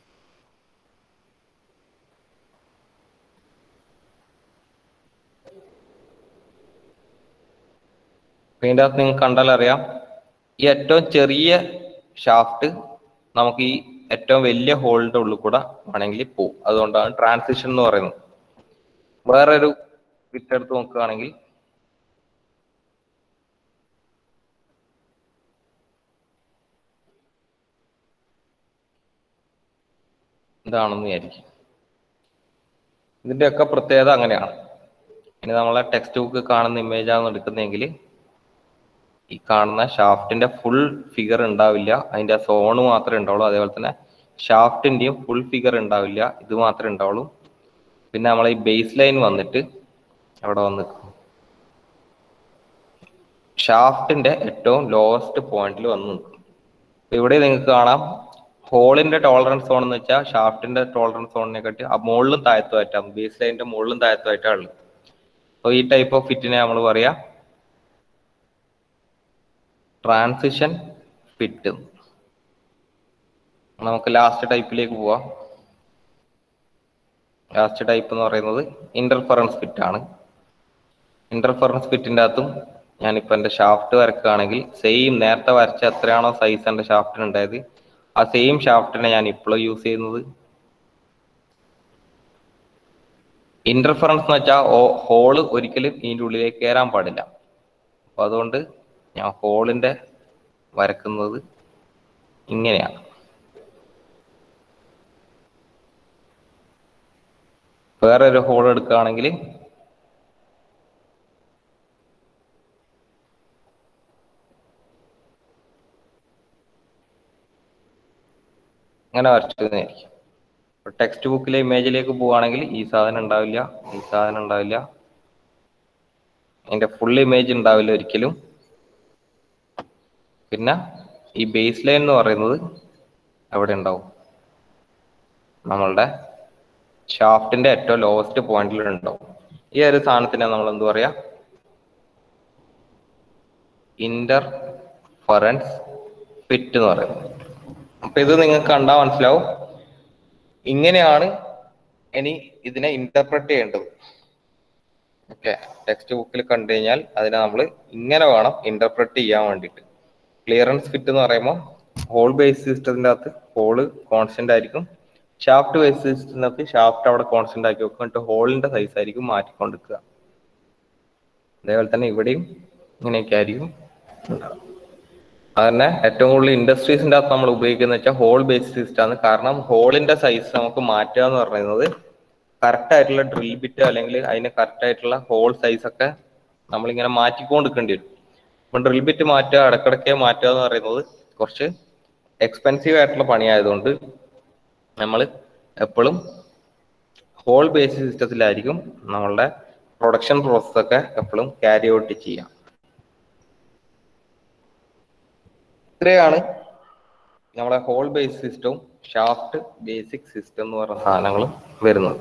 ഇതിൻ്റെ അകത്ത് നിങ്ങൾക്ക് കണ്ടാൽ അറിയാം ഈ ഏറ്റവും ചെറിയ ഷാഫ്റ്റ് നമുക്ക് ഈ ഏറ്റവും വലിയ ഹോളിന്റെ ഉള്ളിൽ കൂടെ വേണമെങ്കിൽ പോകും അതുകൊണ്ടാണ് ട്രാൻസിഷൻ എന്ന് പറയുന്നത് വേറൊരു ഫിറ്റ് എടുത്ത് നോക്കുകയാണെങ്കിൽ ഇതാണെന്ന് വിചാരിക്കും ഇതിന്റെയൊക്കെ പ്രത്യേകത അങ്ങനെയാണ് ഇനി നമ്മളെ ടെക്സ്റ്റ് ബുക്ക് കാണുന്ന ഇമേജ് ആണ് എടുക്കുന്നതെങ്കിൽ ഈ കാണുന്ന ഷാഫ്റ്റിന്റെ ഫുൾ ഫിഗർ ഉണ്ടാവില്ല അതിന്റെ സോണ് മാത്രമേ ഉണ്ടാവുള്ളൂ അതേപോലെ തന്നെ ഷാഫ്റ്റിന്റെയും ഫുൾ ഫിഗർ ഉണ്ടാവില്ല ഇത് മാത്രമേ ഉണ്ടാവുള്ളൂ പിന്നെ നമ്മളെ ഈ ബേസ് ലൈൻ വന്നിട്ട് അവിടെ വന്ന് നിൽക്കും ഷാഫ്റ്റിന്റെ ഏറ്റവും ലോവസ്റ്റ് പോയിന്റിൽ വന്ന് നിൽക്കും ഇപ്പൊ ഇവിടെ നിങ്ങൾക്ക് കാണാം ഹോളിന്റെ ടോളറൻസ് സോൺ എന്ന് വെച്ചാൽ ഷാഫ്റ്റിന്റെ ടോളറൻസ് സോണിനെ കാട്ടി ആ മുകളിലും താഴത്തുമായിട്ടാണ് ബേസ് ലൈനിന്റെ മുകളിലും താഴത്തുമായിട്ടാണ് ഉള്ളത് അപ്പോൾ ഈ ടൈപ്പ് ഓഫ് ഫിറ്റിനെ നമ്മൾ പറയാ ട്രാൻസിഷൻ ഫിറ്റ് നമുക്ക് ലാസ്റ്റ് ടൈപ്പിലേക്ക് പോവാം ലാസ്റ്റ് ടൈപ്പ് എന്ന് പറയുന്നത് ഇന്റർഫറൻസ് ഫിറ്റ് ആണ് ഇന്റർഫറൻസ് ഫിറ്റിന്റെ അകത്തും ഞാനിപ്പോ എന്റെ ഷാഫ്റ്റ് വരക്കുകയാണെങ്കിൽ സെയിം നേരത്തെ വരച്ച എത്രയാണോ സൈസ് എന്റെ ഷാഫ്റ്റിന് ഉണ്ടായത് ആ സെയിം ഷാഫ്റ്റിനെ ഞാൻ ഇപ്പോഴും യൂസ് ചെയ്യുന്നത് ഇന്റർഫറൻസ് എന്ന് വെച്ചാൽ ഹോള് ഒരിക്കലും ഇതിൻ്റെ ഉള്ളിലേക്ക് കയറാൻ പാടില്ല അപ്പൊ അതുകൊണ്ട് ഞാൻ ഹോളിന്റെ വരക്കുന്നത് ഇങ്ങനെയാണ് വേറെ ഒരു ഹോൾ എടുക്കുകയാണെങ്കിൽ അങ്ങനെ വരച്ചതായിരിക്കും ടെക്സ്റ്റ് ബുക്കിലെ ഇമേജിലേക്ക് പോവുകയാണെങ്കിൽ ഈ സാധനം ഉണ്ടാവില്ല ഈ സാധനം ഉണ്ടാവില്ല അതിന്റെ ഫുൾ ഇമേജ് ഉണ്ടാവില്ല ഒരിക്കലും പിന്നെ ഈ ബേസ് ലൈൻ എന്ന് പറയുന്നത് എവിടെ ഉണ്ടാവും നമ്മളുടെ ഷാഫ്റ്റിന്റെ ഏറ്റവും ലോവസ്റ്റ് പോയിന്റിൽ ഉണ്ടാവും ഈ ഒരു സാധനത്തിനെ നമ്മൾ എന്ത് പറയാ ഇന്റർഫറൻസ് ഫിറ്റ് എന്ന് പറയുന്നത് അപ്പൊ ഇത് നിങ്ങൾക്ക് കണ്ടാൽ മനസ്സിലാവും ഇങ്ങനെയാണ് ഇനി ഇതിനെ ഇന്റർപ്രറ്റ് ചെയ്യേണ്ടത് ഓക്കെ ടെക്സ്റ്റ് ബുക്കിൽ കണ്ടു കഴിഞ്ഞാൽ അതിനെ നമ്മൾ ഇങ്ങനെ വേണം ഇന്റർപ്രറ്റ് ചെയ്യാൻ വേണ്ടിയിട്ട് ക്ലിയറൻസ് ഫിറ്റ് എന്ന് പറയുമ്പോൾ ഹോൾ ബേസ് സിസ്റ്റത്തിന്റെ അകത്ത് ഹോള് കോൺസ്റ്റന്റ് ആയിരിക്കും ഷാഫ്റ്റ് ബേസ് സിസ്റ്റത്തിന്റെ അകത്ത് ഷാഫ്റ്റ് അവിടെ കോൺസ്റ്റന്റ് ആക്കി വെക്കും എന്നിട്ട് ഹോളിന്റെ സൈസ് ആയിരിക്കും മാറ്റിക്കൊണ്ടിരിക്കുക അതേപോലെ തന്നെ ഇവിടെയും ഇങ്ങനെയൊക്കെ ആയിരിക്കും ഉണ്ടാവുക. അതന്നെ ഏറ്റവും കൂടുതൽ ഇൻഡസ്ട്രീസിന്റെ അകത്ത് നമ്മൾ ഉപയോഗിക്കുന്നത് വെച്ചാൽ ഹോൾ ബേസ് സിസ്റ്റം ആണ് കാരണം ഹോളിന്റെ സൈസ് നമുക്ക് മാറ്റുക എന്ന് പറയുന്നത് കറക്റ്റ് ആയിട്ടുള്ള ഡ്രിൽ ബിറ്റ് അല്ലെങ്കിൽ അതിന് കറക്റ്റ് ആയിട്ടുള്ള ഹോൾ സൈസ് ഒക്കെ നമ്മളിങ്ങനെ മാറ്റിക്കൊണ്ടിരിക്കേണ്ടി വരും അപ്പം ഡ്രിൽ ബിറ്റ് മാറ്റുക ഇടക്കിടയ്ക്ക് മാറ്റുക എന്ന് പറയുന്നത് കുറച്ച് എക്സ്പെൻസീവ് ആയിട്ടുള്ള പണിയായതുകൊണ്ട് നമ്മൾ എപ്പോഴും ഹോൾ ബേസ് സിസ്റ്റത്തിലായിരിക്കും നമ്മളുടെ പ്രൊഡക്ഷൻ പ്രോസസ് ഒക്കെ എപ്പോഴും ക്യാരി ഔട്ട് ചെയ്യാം ഇത്രയാണ് നമ്മുടെ ഹോൾ ബേസ് സിസ്റ്റവും ഷാഫ്റ്റ് ബേസിക് സിസ്റ്റം എന്ന് പറഞ്ഞ സാധനങ്ങളും വരുന്നത്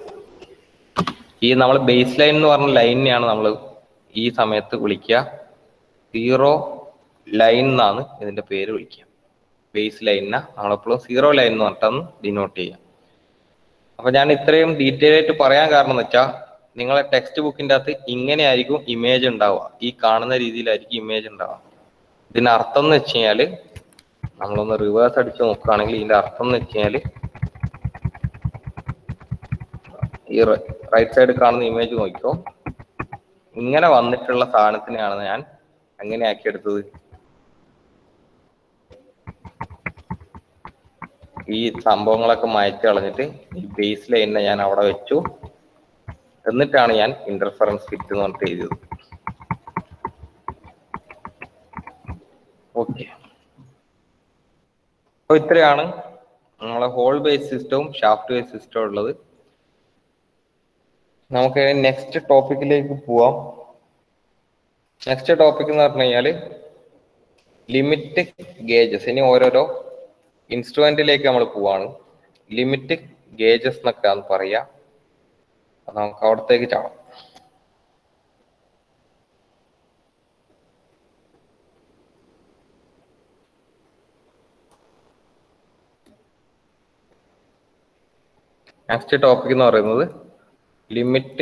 ഈ നമ്മൾ ബേസ് ലൈൻ എന്ന് പറഞ്ഞ ലൈനിനെയാണ് നമ്മൾ ഈ സമയത്ത് വിളിക്കുക സീറോ ലൈൻ എന്നാണ് ഇതിന്റെ പേര് വിളിക്കുക ബേസ് ലൈനിനെ നമ്മളെപ്പോഴും സീറോ ലൈൻ എന്ന് പറഞ്ഞിട്ടാണ് ഡിനോട്ട് ചെയ്യുക അപ്പൊ ഞാൻ ഇത്രയും ഡീറ്റെയിൽ ആയിട്ട് പറയാൻ കാരണം എന്ന് വെച്ചാൽ നിങ്ങളെ ടെക്സ്റ്റ് ബുക്കിന്റെ അകത്ത് ഇങ്ങനെയായിരിക്കും ഇമേജ് ഉണ്ടാവുക ഈ കാണുന്ന രീതിയിലായിരിക്കും ഇമേജ് ഉണ്ടാവുക ഇതിന്റെ അർത്ഥം എന്ന് വെച്ച് കഴിഞ്ഞാല് നമ്മളൊന്ന് റിവേഴ്സ് അടിച്ച് നോക്കുകയാണെങ്കിൽ ഇതിന്റെ അർത്ഥം എന്ന് വെച്ച് കഴിഞ്ഞാല് ഈ റൈറ്റ് സൈഡ് കാണുന്ന ഇമേജ് നോക്കിക്കോ ഇങ്ങനെ വന്നിട്ടുള്ള സാധനത്തിനെയാണ് ഞാൻ എങ്ങനെ ആക്കിയെടുത്തത് ഈ സംഭവങ്ങളൊക്കെ മാറ്റി കളഞ്ഞിട്ട് ഈ ബേസ് ലൈനിനെ ഞാൻ അവിടെ വെച്ചു എന്നിട്ടാണ് ഞാൻ ഇന്റർഫറൻസ് ഫിറ്റ് എന്ന് പറഞ്ഞിട്ട് എഴുതിയത് ഓക്കെ അപ്പൊ ഇത്രയാണ് നമ്മളെ ഹോൾ ബേസ് സിസ്റ്റവും ഷാഫ്റ്റ് ബേസ് സിസ്റ്റവും ഉള്ളത് നമുക്ക് നെക്സ്റ്റ് ടോപ്പിക്കിലേക്ക് പോവാം നെക്സ്റ്റ് ടോപ്പിക് എന്ന് പറഞ്ഞു കഴിഞ്ഞാൽ ലിമിറ്റ് ഗേജസ് ഇനി ഓരോരോ ഇൻസ്ട്രുമെന്റിലേക്ക് നമ്മൾ പോവാണ് ലിമിറ്റ് ഗേജസ് എന്നൊക്കെയാണ് പറയാ അപ്പൊ നമുക്ക് അവിടത്തേക്ക് ചാടാം നെക്സ്റ്റ് ടോപ്പിക് എന്ന് പറയുന്നത് ലിമിറ്റ്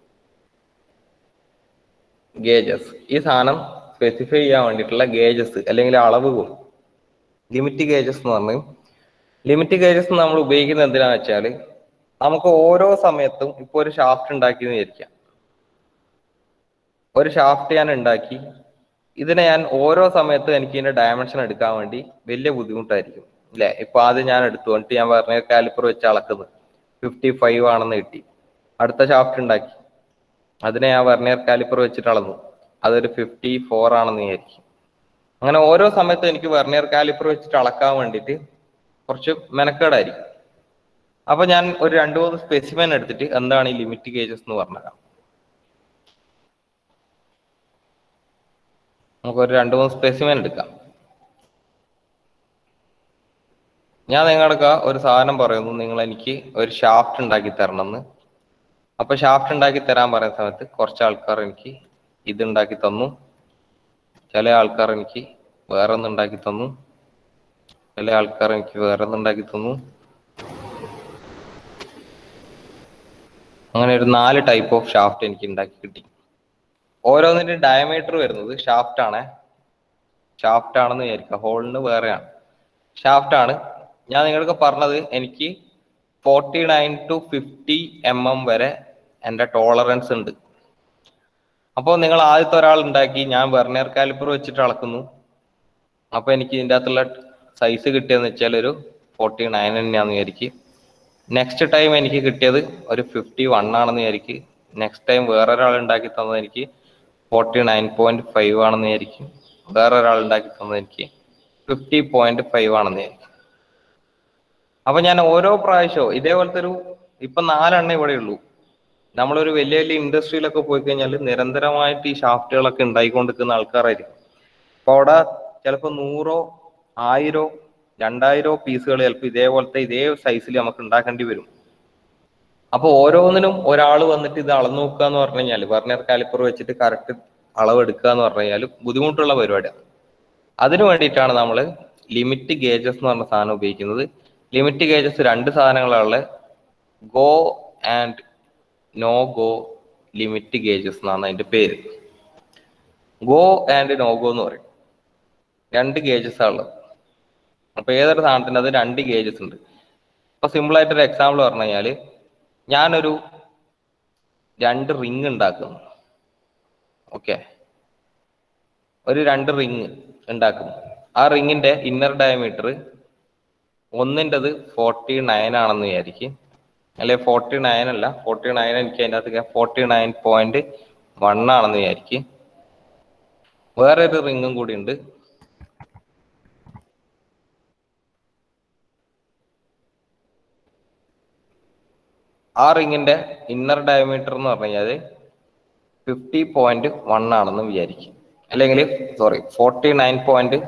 ഗേജസ് ഈ സാധനം സ്പെസിഫൈ ചെയ്യാൻ വേണ്ടിയിട്ടുള്ള ഗേജസ് അല്ലെങ്കിൽ അളവുകൾ ലിമിറ്റ് ഗേജസ് എന്ന് പറഞ്ഞു ലിമിറ്റ് ഗേജസ് നമ്മൾ ഉപയോഗിക്കുന്നത് എന്തിനാന്ന് വെച്ചാൽ നമുക്ക് ഓരോ സമയത്തും ഇപ്പൊ ഒരു ഷാഫ്റ്റ് ഉണ്ടാക്കി എന്ന് വിചാരിക്കാം ഒരു ഷാഫ്റ്റ് ഞാൻ ഉണ്ടാക്കി ഇതിനെ ഞാൻ ഓരോ സമയത്തും എനിക്ക് ഇതിന്റെ ഡയമെൻഷൻ എടുക്കാൻ വേണ്ടി വലിയ ബുദ്ധിമുട്ടായിരിക്കും അല്ലെ ഇപ്പൊ ആദ്യം ഞാൻ എടുത്തു എന്നിട്ട് ഞാൻ പറഞ്ഞ കാലിപ്പർ വെച്ച് അളക്കുന്നത് ഫിഫ്റ്റി ഫൈവ് ആണെന്ന് കിട്ടി അടുത്ത ഷാഫ്റ്റ് ഉണ്ടാക്കി അതിനെ ഞാൻ വെർണിയർ കാലിപ്പർ വെച്ചിട്ട് അളന്നു അതൊരു ഫിഫ്റ്റി ഫോർ ആണെന്ന് വിചാരിക്കും അങ്ങനെ ഓരോ സമയത്തും എനിക്ക് വെർണിയർ കാലിപ്പർ വെച്ചിട്ട് അളക്കാൻ വേണ്ടിയിട്ട് കുറച്ച് മെനക്കേടായിരിക്കും അപ്പൊ ഞാൻ ഒരു രണ്ട് മൂന്ന് സ്പെസിമെൻ എടുത്തിട്ട് എന്താണ് ഈ ലിമിറ്റ് ഗേജസ് എന്ന് പറഞ്ഞുതരാം നമുക്ക് ഒരു രണ്ട് മൂന്ന് സ്പെസിമെൻ എടുക്കാം ഞാൻ നിങ്ങൾക്ക് ഒരു സാധനം പറയുന്നു നിങ്ങൾ എനിക്ക് ഒരു ഷാഫ്റ്റ് ഉണ്ടാക്കി തരണം എന്ന് അപ്പൊ ഷാഫ്റ്റ് ഉണ്ടാക്കി തരാൻ പറയുന്ന സമയത്ത് കുറച്ച് ആൾക്കാർ എനിക്ക് ഇത് ഉണ്ടാക്കി തന്നു ചില ആൾക്കാർ എനിക്ക് വേറെ ഒന്ന് ഉണ്ടാക്കി തന്നു ചില ആൾക്കാർ എനിക്ക് വേറെ ഒന്ന് ഉണ്ടാക്കി തന്നു അങ്ങനെ ഒരു നാല് ടൈപ്പ് ഓഫ് ഷാഫ്റ്റ് എനിക്ക് ഉണ്ടാക്കി കിട്ടി ഓരോന്നിന്റെ ഡയമീറ്റർ വരുന്നത് ഷാഫ്റ്റ് ആണ് ഷാഫ്റ്റ് ആണെന്ന് വിചാരിക്കുക ഹോളിന് വേറെയാണ് ഷാഫ്റ്റ് ആണ് ഞാൻ നിങ്ങൾക്ക് പറഞ്ഞത് എനിക്ക് forty nine to fifty M M വരെ എൻ്റെ ടോളറൻസ് ഉണ്ട് അപ്പോൾ നിങ്ങൾ ആദ്യത്തെ ഒരാൾ ഉണ്ടാക്കി ഞാൻ വെർണിയർ കാലിപ്പർ വെച്ചിട്ട് അളക്കുന്നു അപ്പോൾ എനിക്ക് ഇതിൻ്റെ അകത്തുള്ള സൈസ് കിട്ടിയെന്ന് വെച്ചാൽ ഒരു ഫോർട്ടി നയൻ തന്നെയാന്ന് വിചാരിക്കും നെക്സ്റ്റ് ടൈം എനിക്ക് കിട്ടിയത് ഒരു ഫിഫ്റ്റി വൺ ആണെന്ന് വിചാരിക്കും നെക്സ്റ്റ് ടൈം വേറൊരാൾ ഉണ്ടാക്കി തന്നത് എനിക്ക് ഫോർട്ടി നയൻ പോയിന്റ് ഫൈവ് ആണെന്ന് വിചാരിക്കും വേറൊരാൾ ഉണ്ടാക്കി തന്നത് എനിക്ക് ഫിഫ്റ്റി പോയിന്റ് ഫൈവ് ആണെന്ന് വിചാരിക്കും അപ്പൊ ഞാൻ ഓരോ പ്രാവശ്യവും ഇതേപോലത്തെ ഒരു ഇപ്പൊ നാലെണ്ണ ഇവിടെ ഉള്ളൂ നമ്മളൊരു വലിയ വലിയ ഇൻഡസ്ട്രിയിലൊക്കെ പോയി കഴിഞ്ഞാൽ നിരന്തരമായിട്ട് ഈ ഷാഫ്റ്റുകളൊക്കെ ഉണ്ടായിക്കൊണ്ടിരിക്കുന്ന ആൾക്കാരായിരിക്കും അപ്പൊ അവിടെ ചിലപ്പോൾ നൂറോ ആയിരോ രണ്ടായിരോ പീസുകൾ ചിലപ്പോൾ ഇതേപോലത്തെ ഇതേ സൈസിൽ നമുക്ക് ഉണ്ടാക്കേണ്ടി വരും അപ്പൊ ഓരോന്നിനും ഒരാൾ വന്നിട്ട് ഇത് അളന്നു നോക്കുക എന്ന് പറഞ്ഞു കഴിഞ്ഞാൽ വെർണിയർ കാലിപ്പർ വെച്ചിട്ട് കറക്റ്റ് അളവ് എടുക്കുക എന്ന് പറഞ്ഞു കഴിഞ്ഞാൽ ബുദ്ധിമുട്ടുള്ള പരിപാടിയാണ് അതിനു വേണ്ടിയിട്ടാണ് നമ്മൾ ലിമിറ്റ് ഗേജസ് എന്ന് പറഞ്ഞ സാധനം ഉപയോഗിക്കുന്നത് ലിമിറ്റ് ഗേജസ് രണ്ട് സാധനങ്ങളുള്ള go and no go limit gauges എന്നാണ് അതിന്റെ പേര് ഗോ ആൻഡ് നോ ഗോ എന്ന് പറയും രണ്ട് ഗേജസ് ഉള്ളത് അപ്പൊ ഏതൊരു സാധനത്തിന് അത് രണ്ട് ഗേജസ് ഉണ്ട് ഇപ്പൊ സിമ്പിൾ ആയിട്ട് ഒരു എക്സാമ്പിൾ പറഞ്ഞു കഴിഞ്ഞാല് ഞാനൊരു രണ്ട് റിങ് ഉണ്ടാക്കുന്നു ഓക്കെ ഒരു രണ്ട് റിങ് ഉണ്ടാക്കുന്നു ആ റിങ്ങിന്റെ ഇന്നർ ഡയമീറ്റർ ഒന്നിൻ്റെത് ഫോർട്ടി നയൻ ആണെന്ന് വിചാരിക്കും അല്ലെ ഫോർട്ടി നയൻ അല്ല ഫോർട്ടി നയൻ എനിക്ക് അതിൻ്റെ അകത്ത് ഫോർട്ടി നയൻ പോയിന്റ് വൺ ആണെന്ന് വിചാരിക്കും വേറെ ഒരു റിങ്ങും കൂടി ഉണ്ട് ആ റിങ്ങിന്റെ ഇന്നർ ഡയമീറ്റർ എന്ന് പറഞ്ഞു കഴിഞ്ഞാൽ ഫിഫ്റ്റി പോയിന്റ് വൺ ആണെന്ന് വിചാരിക്കും അല്ലെങ്കിൽ sorry forty nine point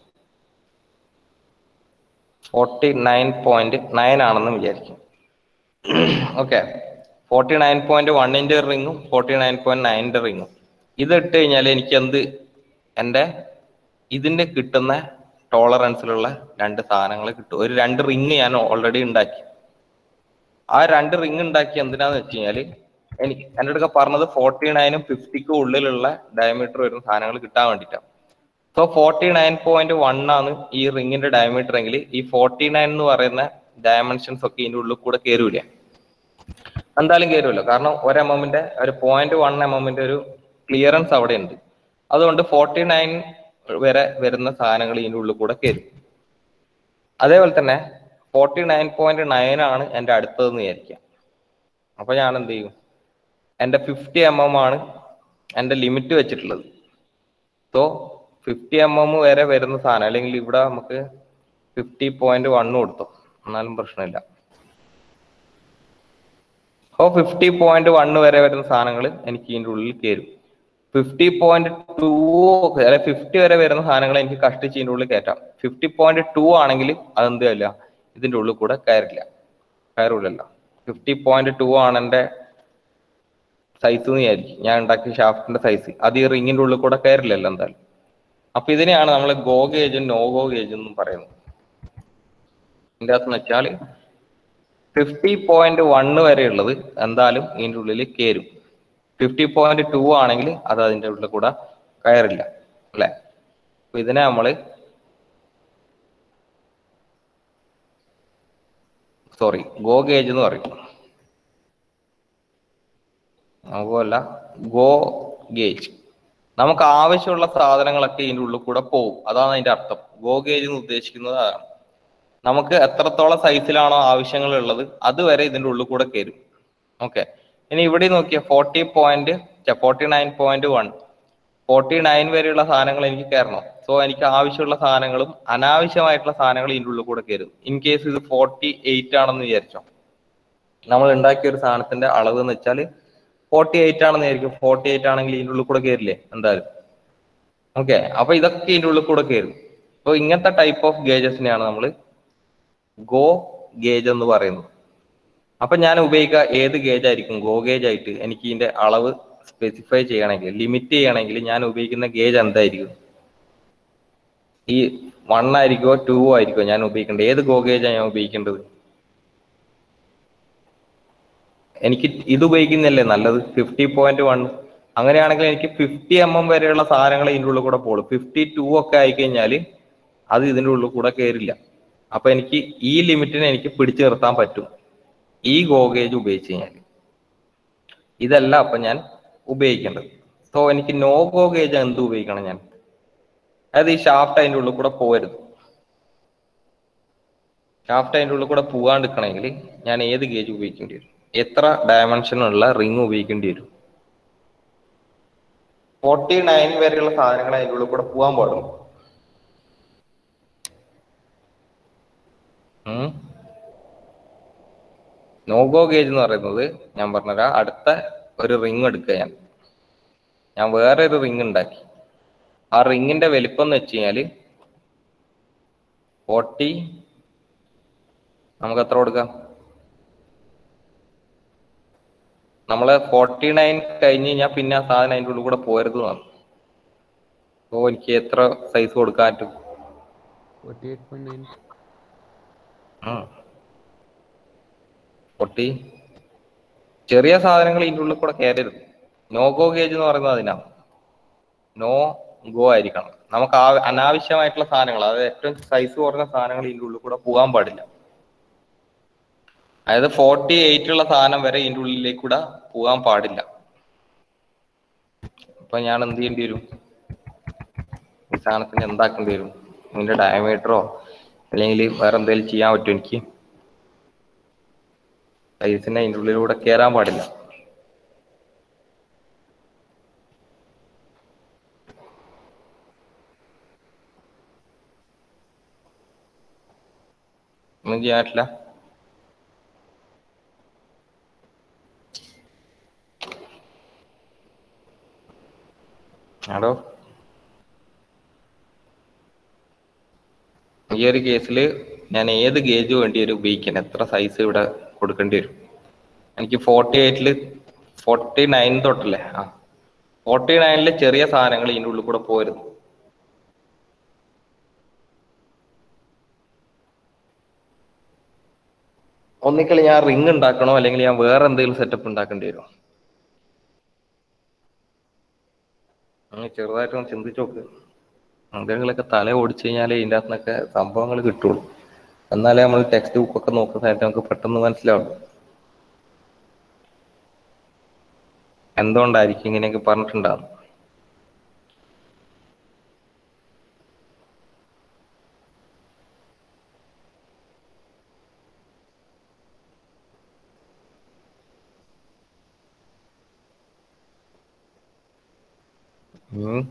forty nine point nine ആണെന്ന് വിചാരിക്കും ഓക്കെ ഫോർട്ടി നയൻ പോയിന്റ് വണ്ണിന്റെ റിങ്ങും ഫോർട്ടി നയൻ പോയിന്റ് നയൻ്റെ റിങ്ങും ഇത് ഇട്ട് കഴിഞ്ഞാൽ എനിക്ക് എന്ത് എൻ്റെ ഇതിന്റെ കിട്ടുന്ന ടോളറൻസിലുള്ള രണ്ട് സാധനങ്ങൾ കിട്ടും ഒരു രണ്ട് റിങ് ഞാൻ ഓൾറെഡി ഉണ്ടാക്കി ആ രണ്ട് റിങ് ഉണ്ടാക്കി എന്തിനാന്ന് വെച്ച് കഴിഞ്ഞാല് എനിക്ക് എൻ്റെ അടുക്ക പറഞ്ഞത് ഫോർട്ടി നയനും ഫിഫ്റ്റിക്കും ഉള്ളിലുള്ള ഡയമീറ്റർ വരുന്ന സാധനങ്ങൾ കിട്ടാൻ വേണ്ടിയിട്ടാണ് so forty nine point one ആണ് ഈ റിങ്ങിന്റെ ഡയമീറ്റർ എങ്കിൽ ഈ ഫോർട്ടി നയൻ എന്ന് പറയുന്ന ഡയമെൻഷൻസ് ഒക്കെ ഇതിന്റെ ഉള്ളിൽ കൂടെ കയറൂല എന്തായാലും കയറുമല്ലോ കാരണം ഒരു എം എമ്മിന്റെ ഒരു പോയിന്റ് വൺ എം എമ്മിന്റെ ഒരു ക്ലിയറൻസ് അവിടെ ഉണ്ട് അതുകൊണ്ട് ഫോർട്ടി നയൻ വരെ വരുന്ന സാധനങ്ങൾ ഇതിന്റെ ഉള്ളിൽ കൂടെ കയറും അതേപോലെ തന്നെ ഫോർട്ടി നയൻ പോയിന്റ് നയൻ ആണ് എൻ്റെ അടുത്തതെന്ന് വിചാരിക്കാം അപ്പൊ ഞാൻ എന്ത് ചെയ്യും എൻ്റെ ഫിഫ്റ്റി എം എം ആണ് എൻ്റെ ലിമിറ്റ് വെച്ചിട്ടുള്ളത് സോ ഫിഫ്റ്റി എം എം വരെ വരുന്ന സാധനം അല്ലെങ്കിൽ ഇവിടെ നമുക്ക് ഫിഫ്റ്റി പോയിന്റ് വൺ കൊടുത്തു എന്നാലും പ്രശ്നമില്ല അപ്പോൾ ഫിഫ്റ്റി പോയിന്റ് വൺ വരെ വരുന്ന സാധനങ്ങൾ എനിക്ക് ഇതിൻ്റെ ഉള്ളിൽ കയറും ഫിഫ്റ്റി പോയിന്റ് ടു അല്ലെ ഫിഫ്റ്റി വരെ വരുന്ന സാധനങ്ങൾ എനിക്ക് കഷ്ടിച്ച് ഇതിൻ്റെ ഉള്ളിൽ കയറ്റാം ഫിഫ്റ്റി പോയിന്റ് ടു ആണെങ്കിൽ അതെന്തല്ല ഇതിൻ്റെ ഉള്ളിൽ കൂടെ കയറില്ല കയറൂലല്ലോ ഫിഫ്റ്റി പോയിന്റ് ടു ആണ് എൻ്റെ സൈസ് എന്ന് വിചാരിക്കും ഞാൻ ഉണ്ടാക്കിയ ഷാഫ്റ്റിന്റെ സൈസ് അത് ഈ റിങ്ങിന്റെ ഉള്ളിൽ കൂടെ കയറില്ലല്ലോ എന്തായാലും അപ്പൊ ഇതിനെയാണ് നമ്മൾ ഗോ ഗേജും നോ ഗോ ഗേജും എന്നും പറയുന്നത് ഇതിന്റെ അകത്ത് വെച്ചാൽ ഫിഫ്റ്റി പോയിന്റ് വണ്ണ് വരെ ഉള്ളത് എന്തായാലും ഇതിന്റെ ഉള്ളിൽ കയറും ഫിഫ്റ്റി പോയിന്റ് ടു ആണെങ്കിൽ അത് അതിന്റെ ഉള്ളിൽ കൂടെ കയറില്ല അല്ലെ അപ്പൊ ഇതിനെ നമ്മള് സോറി ഗോ ഗേജ് എന്ന് പറയും അതുപോലെ ഗോ ഗേജ് നമുക്ക് ആവശ്യമുള്ള സാധനങ്ങളൊക്കെ ഇതിന്റെ ഉള്ളിൽ കൂടെ പോകും അതാണ് അതിന്റെ അർത്ഥം ഗോ ഗേജ് എന്ന് ഉദ്ദേശിക്കുന്നത് അതാണ് നമുക്ക് എത്രത്തോളം സൈസിലാണോ ആവശ്യങ്ങൾ ഉള്ളത് അതുവരെ ഇതിന്റെ ഉള്ളിൽ കൂടെ കയറും ഓക്കെ ഇനി ഇവിടെ നോക്കിയ forty point forty nine point one forty nine വരെയുള്ള സാധനങ്ങൾ എനിക്ക് കയറണം സോ എനിക്ക് ആവശ്യമുള്ള സാധനങ്ങളും അനാവശ്യമായിട്ടുള്ള സാധനങ്ങൾ ഇതിന്റെ ഉള്ളിൽ കൂടെ കയറും ഇൻ കേസ് ഇത് ഫോർട്ടി എയ്റ്റ് ആണെന്ന് വിചാരിച്ചോ നമ്മൾ ഉണ്ടാക്കിയ ഒരു സാധനത്തിന്റെ അളവ് എന്ന് വെച്ചാൽ ഫോർട്ടി എയ്റ്റ് ആണെന്ന് വിചാരിക്കും ഫോർട്ടി എയ്റ്റ് ആണെങ്കിൽ ഇതിന്റെ ഉള്ളിൽ കൂടെ കയറില്ലേ എന്തായാലും ഓക്കെ അപ്പൊ ഇതൊക്കെ ഇതിന്റെ ഉള്ളിൽ കൂടെ കയറും അപ്പൊ ഇങ്ങനത്തെ ടൈപ്പ് ഓഫ് ഗേജസിനെയാണ് നമ്മൾ ഗോ ഗേജ് എന്ന് പറയുന്നത് അപ്പൊ ഞാൻ ഉപയോഗിക്കുക ഏത് ഗേജ് ആയിരിക്കും ഗോ ഗേജ് ആയിട്ട് എനിക്ക് ഇതിന്റെ അളവ് സ്പെസിഫൈ ചെയ്യണമെങ്കിൽ ലിമിറ്റ് ചെയ്യണമെങ്കിൽ ഞാൻ ഉപയോഗിക്കുന്ന ഗേജ് എന്തായിരിക്കും ഈ വൺ ആയിരിക്കോ ടു ആയിരിക്കോ ഞാൻ ഉപയോഗിക്കേണ്ടത് ഏത് ഗോ ഗേജാണ് ഞാൻ ഉപയോഗിക്കേണ്ടത് എനിക്ക് ഇത് ഉപയോഗിക്കുന്നല്ലേ നല്ലത് ഫിഫ്റ്റി പോയിന്റ് വൺ അങ്ങനെയാണെങ്കിൽ എനിക്ക് ഫിഫ്റ്റി എം എം വരെയുള്ള സാധനങ്ങൾ ഇതിൻ്റെ ഉള്ളിൽ കൂടെ പോകും ഫിഫ്റ്റി ടു ഒക്കെ ആയിക്കഴിഞ്ഞാൽ അത് ഇതിൻ്റെ ഉള്ളിൽ കൂടെ കയറില്ല അപ്പൊ എനിക്ക് ഈ ലിമിറ്റിനെ എനിക്ക് പിടിച്ചു നിർത്താൻ പറ്റും ഈ ഗോഗേജ് ഉപയോഗിച്ച് കഴിഞ്ഞാൽ ഇതല്ല അപ്പൊ ഞാൻ ഉപയോഗിക്കേണ്ടത് സോ എനിക്ക് നോ ഗോഗേജ് എന്ത് ഉപയോഗിക്കണം ഞാൻ അതായത് ഈ ഷാഫ്റ്റ് അതിൻ്റെ ഉള്ളിൽ കൂടെ പോരുത് ഷാഫ്റ്റ് അതിൻ്റെ ഉള്ളിൽ കൂടെ പോകാണ്ടിരിക്കണമെങ്കിൽ ഞാൻ ഏത് ഗേജ് ഉപയോഗിക്കേണ്ടി വരും എത്ര ഡയമെൻഷനുള്ള റിങ് ഉപയോഗിക്കേണ്ടി വരും ഫോർട്ടി നയൻ വരെയുള്ള സാധനങ്ങൾ അതിൻ്റെ ഉള്ളിൽ കൂടെ പോകാൻ പാടുള്ളൂ നോഗോ ഗേജ് എന്ന് പറയുന്നത് ഞാൻ പറഞ്ഞുതരാം അടുത്ത ഒരു റിങ് എടുക്കുക ഞാൻ ഞാൻ വേറെ ഒരു റിങ് ഉണ്ടാക്കി ആ റിങ്ങിന്റെ വലിപ്പം എന്ന് വെച്ച് കഴിഞ്ഞാല് ഫോർട്ടി നമുക്ക് എത്ര കൊടുക്കാം നമ്മള് ഫോർട്ടി നയൻ കഴിഞ്ഞ് കഴിഞ്ഞാൽ പിന്നെ ആ സാധനം അതിൻ്റെ ഉള്ളിൽ കൂടെ പോരുത് എന്നാണ് അപ്പോൾ എനിക്ക് എത്ര സൈസ് കൊടുക്കാൻ പറ്റും forty eight point nine forty ചെറിയ സാധനങ്ങൾ ഇതിൻ്റെ ഉള്ളിൽ കൂടെ കയറരുത് നോ ഗോ ഗേജ് എന്ന് പറയുന്നത് അതിനാണ് നോ ഗോ ആയിരിക്കണം നമുക്ക് ആ അനാവശ്യമായിട്ടുള്ള സാധനങ്ങൾ അതായത് ഏറ്റവും സൈസ് കുറഞ്ഞ സാധനങ്ങൾ ഇതിൻ്റെ ഉള്ളിൽ കൂടെ പോകാൻ പാടില്ല അതായത് ഫോർട്ടി എയ്റ്റ് ഉള്ള സാധനം വരെ ഇതിൻ്റെ ഉള്ളിലേക്ക് കൂടെ പോകാൻ പാടില്ല അപ്പൊ ഞാൻ എന്ത് ചെയ്യേണ്ടി വരും ഈ സാധനത്തിന് എന്താക്കേണ്ടി വരും ഇതിന്റെ ഡയമീറ്ററോ അല്ലെങ്കിൽ വേറെ എന്തെങ്കിലും ചെയ്യാൻ പറ്റുമോ എനിക്ക് സൈസിനെ അതിൻ്റെ ഉള്ളിലൂടെ കയറാൻ പാടില്ല ഒന്നും ചെയ്യാൻ പറ്റില്ല ആടോ ഈ ഒരു കേസിൽ ഞാൻ ഏത് ഗേജ് വേണ്ടി വരും ഉപയോഗിക്കാൻ എത്ര സൈസ് ഇവിടെ കൊടുക്കേണ്ടി വരും എനിക്ക് ഫോർട്ടി എയ്റ്റില് ഫോർട്ടി നയൻ തൊട്ടല്ലേ ആ ഫോർട്ടി നയനില് ചെറിയ സാധനങ്ങൾ ഇതിൻ്റെ ഉള്ളിൽ കൂടെ പോരുത് ഒന്നിക്കൽ ഞാൻ റിങ് ഉണ്ടാക്കണോ അല്ലെങ്കിൽ ഞാൻ വേറെ എന്തെങ്കിലും സെറ്റപ്പ് ഉണ്ടാക്കേണ്ടി വരുമോ അങ്ങ് ചെറുതായിട്ടൊന്ന് ചിന്തിച്ചു നോക്ക് എന്തെങ്കിലുമൊക്കെ തല ഓടിച്ചു കഴിഞ്ഞാലേ ഇതിൻ്റെ അകത്ത് നിന്നൊക്കെ സംഭവങ്ങൾ കിട്ടുള്ളൂ എന്നാലേ നമ്മൾ ടെക്സ്റ്റ് ബുക്ക് ഒക്കെ നോക്കുന്ന സമയത്ത് നമുക്ക് പെട്ടെന്ന് മനസ്സിലാവും എന്തുകൊണ്ടായിരിക്കും ഇങ്ങനെയൊക്കെ പറഞ്ഞിട്ടുണ്ടാകും ഉം.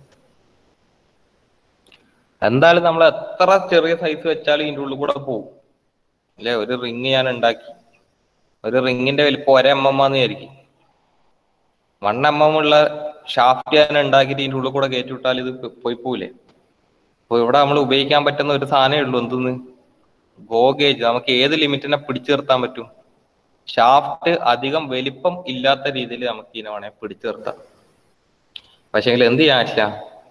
എന്തായാലും നമ്മൾ എത്ര ചെറിയ സൈസ് വെച്ചാലും ഇതിൻ്റെ ഉള്ളിൽ കൂടെ പോകും അല്ലേ ഒരു റിങ് ഞാൻ ഉണ്ടാക്കി ഒരു റിങ്ങിന്റെ വലിപ്പം ഒരേ എം എം ആന്ന് വിചാരിക്കും വൺ എം എം ഉള്ള ഷാഫ്റ്റ് ഞാൻ ഉണ്ടാക്കിയിട്ട് ഇതിൻ്റെ ഉള്ളിൽ കൂടെ കയറ്റി വിട്ടാൽ ഇത് പോ- പോയി പോവില്ലേ അപ്പൊ ഇവിടെ നമ്മൾ ഉപയോഗിക്കാൻ പറ്റുന്ന ഒരു സാധനമേ ഉള്ളൂ എന്തെന്ന് ഗോ ഗേജ് നമുക്ക് ഏത് ലിമിറ്റിനെ പിടിച്ചു നിർത്താൻ പറ്റും ഷാഫ്റ്റ് അധികം വലിപ്പം ഇല്ലാത്ത രീതിയിൽ നമുക്ക് ഇതിനെ വേണേൽ പിടിച്ചു നിർത്താം പക്ഷെങ്കിൽ എന്ത് ചെയ്യാൻ പറ്റില്ല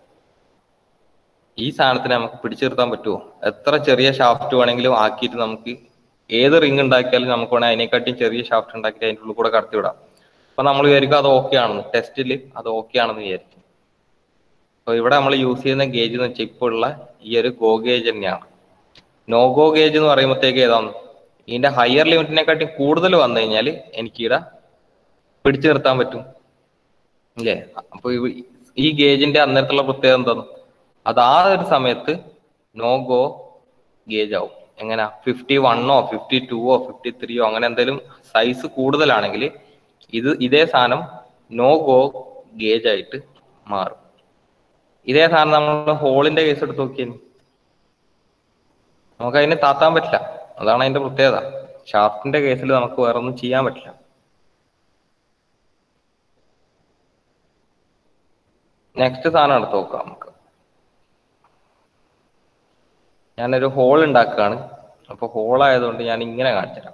ഈ സാധനത്തിനെ നമുക്ക് പിടിച്ചു നിർത്താൻ പറ്റുമോ എത്ര ചെറിയ ഷാഫ്റ്റ് വേണമെങ്കിലും ആക്കിയിട്ട് നമുക്ക് ഏത് റിങ് ഉണ്ടാക്കിയാലും നമുക്ക് വേണേൽ അതിനെക്കാട്ടിയും ചെറിയ ഷാഫ്റ്റ് ഉണ്ടാക്കിയിട്ട് അതിൻ്റെ ഉള്ളിൽ കൂടെ കടത്തി വിടാം അപ്പൊ നമ്മൾ വിചാരിക്കും അത് ഓക്കെ ആണെന്ന് ടെസ്റ്റിൽ അത് ഓക്കെ ആണെന്ന് വിചാരിക്കും അപ്പൊ ഇവിടെ നമ്മൾ യൂസ് ചെയ്യുന്ന ഗേജ് എന്ന് വെച്ചാൽ ഇപ്പോൾ ഉള്ള ഈ ഒരു ഗോ ഗേജ് തന്നെയാണ് നോ ഗോ ഗേജ് എന്ന് പറയുമ്പോഴത്തേക്ക് ഏതാണ് ഇതിന്റെ ഹയർ ലിമിറ്റിനെക്കാട്ടി കൂടുതൽ വന്നു കഴിഞ്ഞാൽ എനിക്ക് ഇവിടെ പിടിച്ചു നിർത്താൻ പറ്റും ഇല്ലേ അപ്പൊ ഇവ- ഈ ഗേജിന്റെ അന്നേരത്തുള്ള പ്രത്യേകത എന്താണ് അത് ആ ഒരു സമയത്ത് നോ ഗോ ഗേജ് ആവും എങ്ങനെ ഫിഫ്റ്റി വണ്ണോ ഫിഫ്റ്റി ടുവോ ഫിഫ്റ്റി ത്രീയോ അങ്ങനെ എന്തെങ്കിലും സൈസ് കൂടുതലാണെങ്കിൽ ഇത് ഇതേ സാധനം നോ ഗോ ഗേജ് ആയിട്ട് മാറും ഇതേ സാധനം നമ്മൾ ഹോളിന്റെ കേസ് എടുത്ത് നോക്കിയാൽ നമുക്ക് അതിനെ താത്താൻ പറ്റില്ല അതാണ് അതിന്റെ പ്രത്യേകത ഷാഫ്റ്റിന്റെ കേസിൽ നമുക്ക് വേറെ ഒന്നും ചെയ്യാൻ പറ്റില്ല നെക്സ്റ്റ് സാധനം എടുത്ത് നോക്കാം നമുക്ക് ഞാനൊരു ഹോൾ ഉണ്ടാക്കുകയാണ് അപ്പൊ ഹോൾ ആയതുകൊണ്ട് ഞാൻ ഇങ്ങനെ കാണിച്ചുതരാം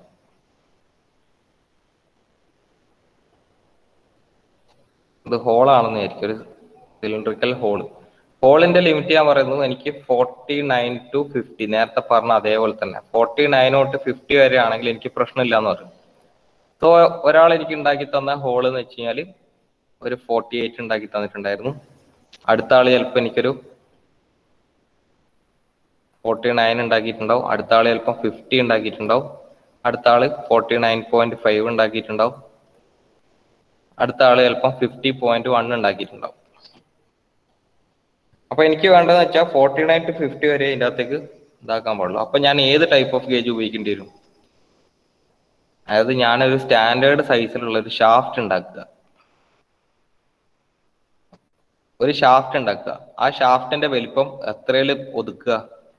ഇത് ഹോളാണെന്ന് വിചാരിക്കും ഒരു സിലിണ്ടറിക്കൽ ഹോള് ഹോളിന്റെ ലിമിറ്റ് ഞാൻ പറയുന്നത് എനിക്ക് ഫോർട്ടി നയൻ ടു ഫിഫ്റ്റി നേരത്തെ പറഞ്ഞ അതേപോലെ തന്നെ ഫോർട്ടി നയൻ തൊട്ട് ഫിഫ്റ്റി വരെ ആണെങ്കിൽ എനിക്ക് പ്രശ്നമില്ല എന്ന് പറയും സോ ഒരാൾ എനിക്ക് ഉണ്ടാക്കി തന്ന ഹോൾ എന്ന് വെച്ച് കഴിഞ്ഞാൽ ഒരു ഫോർട്ടി എയ്റ്റ് ഉണ്ടാക്കി തന്നിട്ടുണ്ടായിരുന്നു അടുത്ത ആള് ചിലപ്പോൾ എനിക്കൊരു ഫോർട്ടി നയൻ ഉണ്ടാക്കിയിട്ടുണ്ടാവും അടുത്ത ആള് ചിലപ്പോൾ ഫിഫ്റ്റി ഉണ്ടാക്കിയിട്ടുണ്ടാവും അടുത്ത ആള് ഫോർട്ടി നയൻ പോയിന്റ് ഫൈവ് ഉണ്ടാക്കിയിട്ടുണ്ടാവും അടുത്ത ആള് ചിലപ്പം ഫിഫ്റ്റി പോയിന്റ് വൺ ഉണ്ടാക്കിയിട്ടുണ്ടാവും അപ്പൊ എനിക്ക് വേണ്ടതെന്ന് വെച്ചാൽ ഫോർട്ടി നയൻ ടു ഫിഫ്റ്റി വരെ ഇതിൻ്റെ അകത്തേക്ക് ഇതാക്കാൻ പാടുള്ളൂ അപ്പൊ ഞാൻ ഏത് ടൈപ്പ് ഓഫ് ഗേജ് ഉപയോഗിക്കേണ്ടി വരും അതായത് ഞാനൊരു സ്റ്റാൻഡേർഡ് സൈസിലുള്ള ഒരു ഷാഫ്റ്റ് ഉണ്ടാക്കുക ഒരു ഷാഫ്റ്റ് ഉണ്ടാക്കുക ആ ഷാഫ്റ്റിന്റെ വലിപ്പം എത്രയിൽ ഒതുക്കുക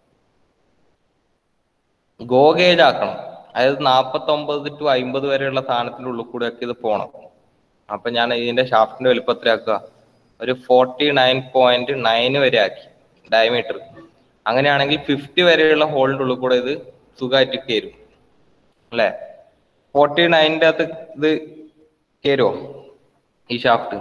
ഗോ ഗേജ് ആക്കണം അതായത് നാൽപ്പത്തി ഒമ്പത് ടു അമ്പത് വരെയുള്ള സാധനത്തിന്റെ ഉള്ളിൽ കൂടെ ഒക്കെ ഇത് പോണം അപ്പൊ ഞാൻ ഇതിന്റെ ഷാഫ്റ്റിന്റെ വലിപ്പം എത്രയാക്കുക ഒരു ഫോർട്ടി നയൻ പോയിന്റ് നയൻ വരെ ആക്കി ഡയമീറ്റർ അങ്ങനെയാണെങ്കിൽ ഫിഫ്റ്റി വരെയുള്ള ഹോളിന്റെ ഉള്ളിൽ കൂടെ ഇത് സുഖമായിട്ട് കയറും അല്ലേ ഫോർട്ടി നയനിന്റെ അകത്ത് ഇത് കയറുമോ ഈ ഷാഫ്റ്റ്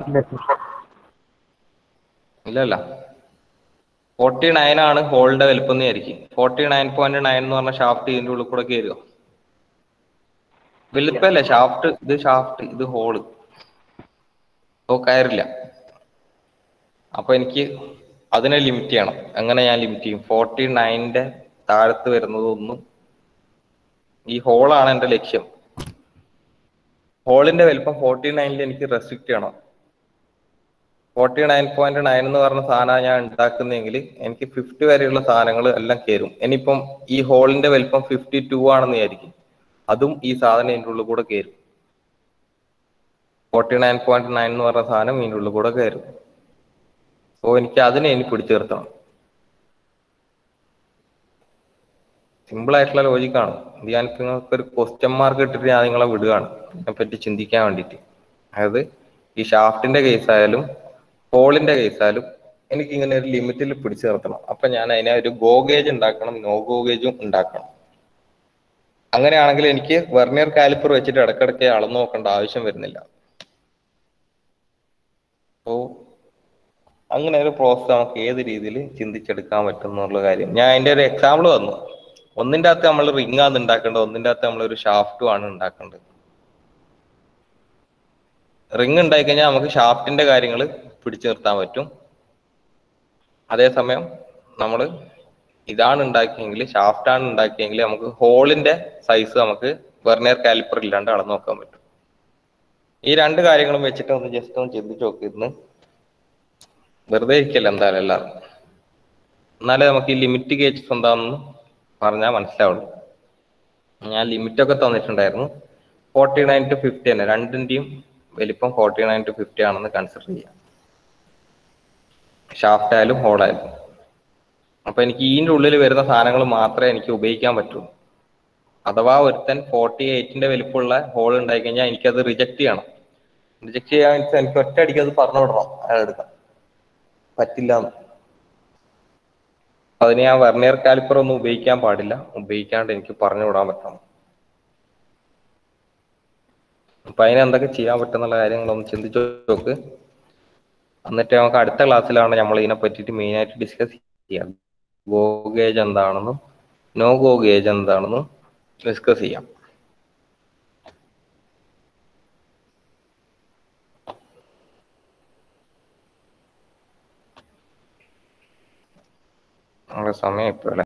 ഇല്ലല്ല ഫോർട്ടി നയൻ ആണ് ഹോളിന്റെ വലിപ്പം എന്ന് വിചാരിക്കും ഫോർട്ടി നയൻ പോയിന്റ് നയൻ എന്ന് പറഞ്ഞ ഷാഫ്റ്റ് ഇതിന്റെ ഉള്ളിൽ കൂടെ കയറുക വലിപ്പല്ലേ ഷാഫ്റ്റ് ഇത് ഷാഫ്റ്റ് ഇത് ഹോള് ഓ കയറില്ല അപ്പൊ എനിക്ക് അതിനെ ലിമിറ്റ് ചെയ്യണം എങ്ങനെ ഞാൻ ലിമിറ്റ് ചെയ്യും ഫോർട്ടി നയനിന്റെ താഴത്ത് വരുന്നതൊന്നും ഈ ഹോളാണ് എന്റെ ലക്ഷ്യം ഹോളിന്റെ വലിപ്പം ഫോർട്ടി നയനിൽ എനിക്ക് റെസ്ട്രിക്ട് ചെയ്യണം ഫോർട്ടി നയൻ പോയിന്റ് നയൻ എന്ന് പറഞ്ഞ സാധനം ഞാൻ ഉണ്ടാക്കുന്നെങ്കിൽ എനിക്ക് ഫിഫ്റ്റി വരെയുള്ള സാധനങ്ങൾ എല്ലാം കയറും ഇനിയിപ്പം ഈ ഹോളിന്റെ വലിപ്പം ഫിഫ്റ്റി ടു ആണെന്ന് വിചാരിക്കും അതും ഈ സാധനം ഇതിൻ്റെ ഉള്ളിൽ കൂടെ കയറും ഫോർട്ടി നയൻ പോയിന്റ് നയൻ എന്ന് പറഞ്ഞ സാധനം ഇതിൻ്റെ ഉള്ളിൽ കൂടെ കയറും സോ എനിക്ക് അതിനെ ഇനി പിടിച്ചു നിർത്തണം സിമ്പിൾ ആയിട്ടുള്ള ലോജിക്കാണ് ഇത് ഞാൻ നിങ്ങൾക്ക് ഒരു ക്വസ്റ്റ്യൻ മാർക്ക് ഇട്ടിട്ട് ഞാൻ നിങ്ങളെ വിടുകയാണ് ഇതിനെപ്പറ്റി ചിന്തിക്കാൻ വേണ്ടിയിട്ട് അതായത് ഈ ഷാഫ്റ്റിന്റെ കേസ് ആയാലും ഹോളിന്റെ കേസ് ആയാലും എനിക്ക് ഇങ്ങനെ ഒരു ലിമിറ്റിൽ പിടിച്ചു നിർത്തണം അപ്പൊ ഞാൻ അതിനെ ഒരു ഗോ ഗേജ് ഉണ്ടാക്കണം നോ ഗോ ഗേജും ഉണ്ടാക്കണം അങ്ങനെയാണെങ്കിൽ എനിക്ക് വെർണിയർ കാലിപ്പർ വെച്ചിട്ട് ഇടക്കിടക്ക് അളന്നു നോക്കേണ്ട ആവശ്യം വരുന്നില്ല സോ അങ്ങനെ ഒരു പ്രോസസ് നമുക്ക് ഏത് രീതിയിൽ ചിന്തിച്ചെടുക്കാൻ പറ്റും എന്നുള്ള കാര്യം ഞാൻ അതിന്റെ ഒരു എക്സാമ്പിൾ തന്നു ഒന്നിന്റെ അകത്ത് നമ്മൾ റിംഗ് ആണ് ഉണ്ടാക്കേണ്ടത് ഒന്നിന്റെ അകത്ത് നമ്മൾ ഒരു ഷാഫ്റ്റും ആണ് ഉണ്ടാക്കേണ്ടത് റിംഗ് ഉണ്ടായി കഴിഞ്ഞാൽ നമുക്ക് ഷാഫ്റ്റിന്റെ കാര്യങ്ങൾ പിടിച്ചു നിർത്താൻ പറ്റും അതേസമയം നമ്മൾ ഇതാണ് ഉണ്ടാക്കിയെങ്കിൽ ഷാഫ്റ്റ് ആണ് ഉണ്ടാക്കിയെങ്കിൽ നമുക്ക് ഹോളിന്റെ സൈസ് നമുക്ക് വെർണിയർ കാലിപ്പർ ഇല്ലാണ്ട് അളന്ന് നോക്കാൻ പറ്റും ഈ രണ്ട് കാര്യങ്ങളും വെച്ചിട്ട് ഒന്ന് ജസ്റ്റ് ഒന്ന് ചിന്തിച്ച് നോക്കിയിരുന്നു വെറുതെ ഇരിക്കല്ല എന്തായാലും എല്ലാവരും എന്നാലേ നമുക്ക് ഈ ലിമിറ്റ് ഗേജസ് എന്താണെന്ന് പറഞ്ഞാൽ മനസ്സിലാവുള്ളൂ ഞാൻ ലിമിറ്റ് ഒക്കെ തന്നിട്ടുണ്ടായിരുന്നു ഫോർട്ടി നയൻ ടു ഫിഫ്റ്റി തന്നെ രണ്ടിന്റെയും വലിപ്പം ഫോർട്ടി നയൻ ടു ഫിഫ്റ്റി ആണെന്ന് കൺസിഡർ ചെയ്യാം ഷാഫ്റ്റ് ആയാലും ഹോൾ ആയാലും അപ്പൊ എനിക്ക് ഇതിന്റെ ഉള്ളിൽ വരുന്ന സാധനങ്ങൾ മാത്രമേ എനിക്ക് ഉപയോഗിക്കാൻ പറ്റൂ അഥവാ ഒരുത്തൻ ഫോർട്ടി എയ്റ്റിന്റെ വലിപ്പമുള്ള ഹോൾ ഉണ്ടായി കഴിഞ്ഞാൽ എനിക്കത് റിജക്ട് ചെയ്യണം റിജക്ട് ചെയ്യാൻ വെച്ചാൽ എനിക്ക് ഒറ്റയടിക്ക് അത് പറഞ്ഞു വിടണം അയാൾ എടുക്കാൻ പറ്റില്ല അതിന് ഞാൻ വെർണിയർ കാലിപ്പർ ഒന്നും ഉപയോഗിക്കാൻ പാടില്ല ഉപയോഗിക്കാണ്ട് എനിക്ക് പറഞ്ഞു വിടാൻ പറ്റണം അപ്പൊ അതിന് എന്തൊക്കെ ചെയ്യാൻ പറ്റുന്നുള്ള കാര്യങ്ങളൊന്ന് ചിന്തിച്ചു നോക്ക് എന്നിട്ട് നമുക്ക് അടുത്ത ക്ലാസ്സിലാണ് നമ്മൾ ഇതിനെ പറ്റിയിട്ട് മെയിൻ ആയിട്ട് ഡിസ്കസ് ചെയ്യാം ഗോ ഗേജ് എന്താണെന്നും നോ ഗോ ഗേജ് എന്താണെന്നും ഡിസ്കസ് ചെയ്യാം നമ്മുടെ സമയം ഇപ്പോൾ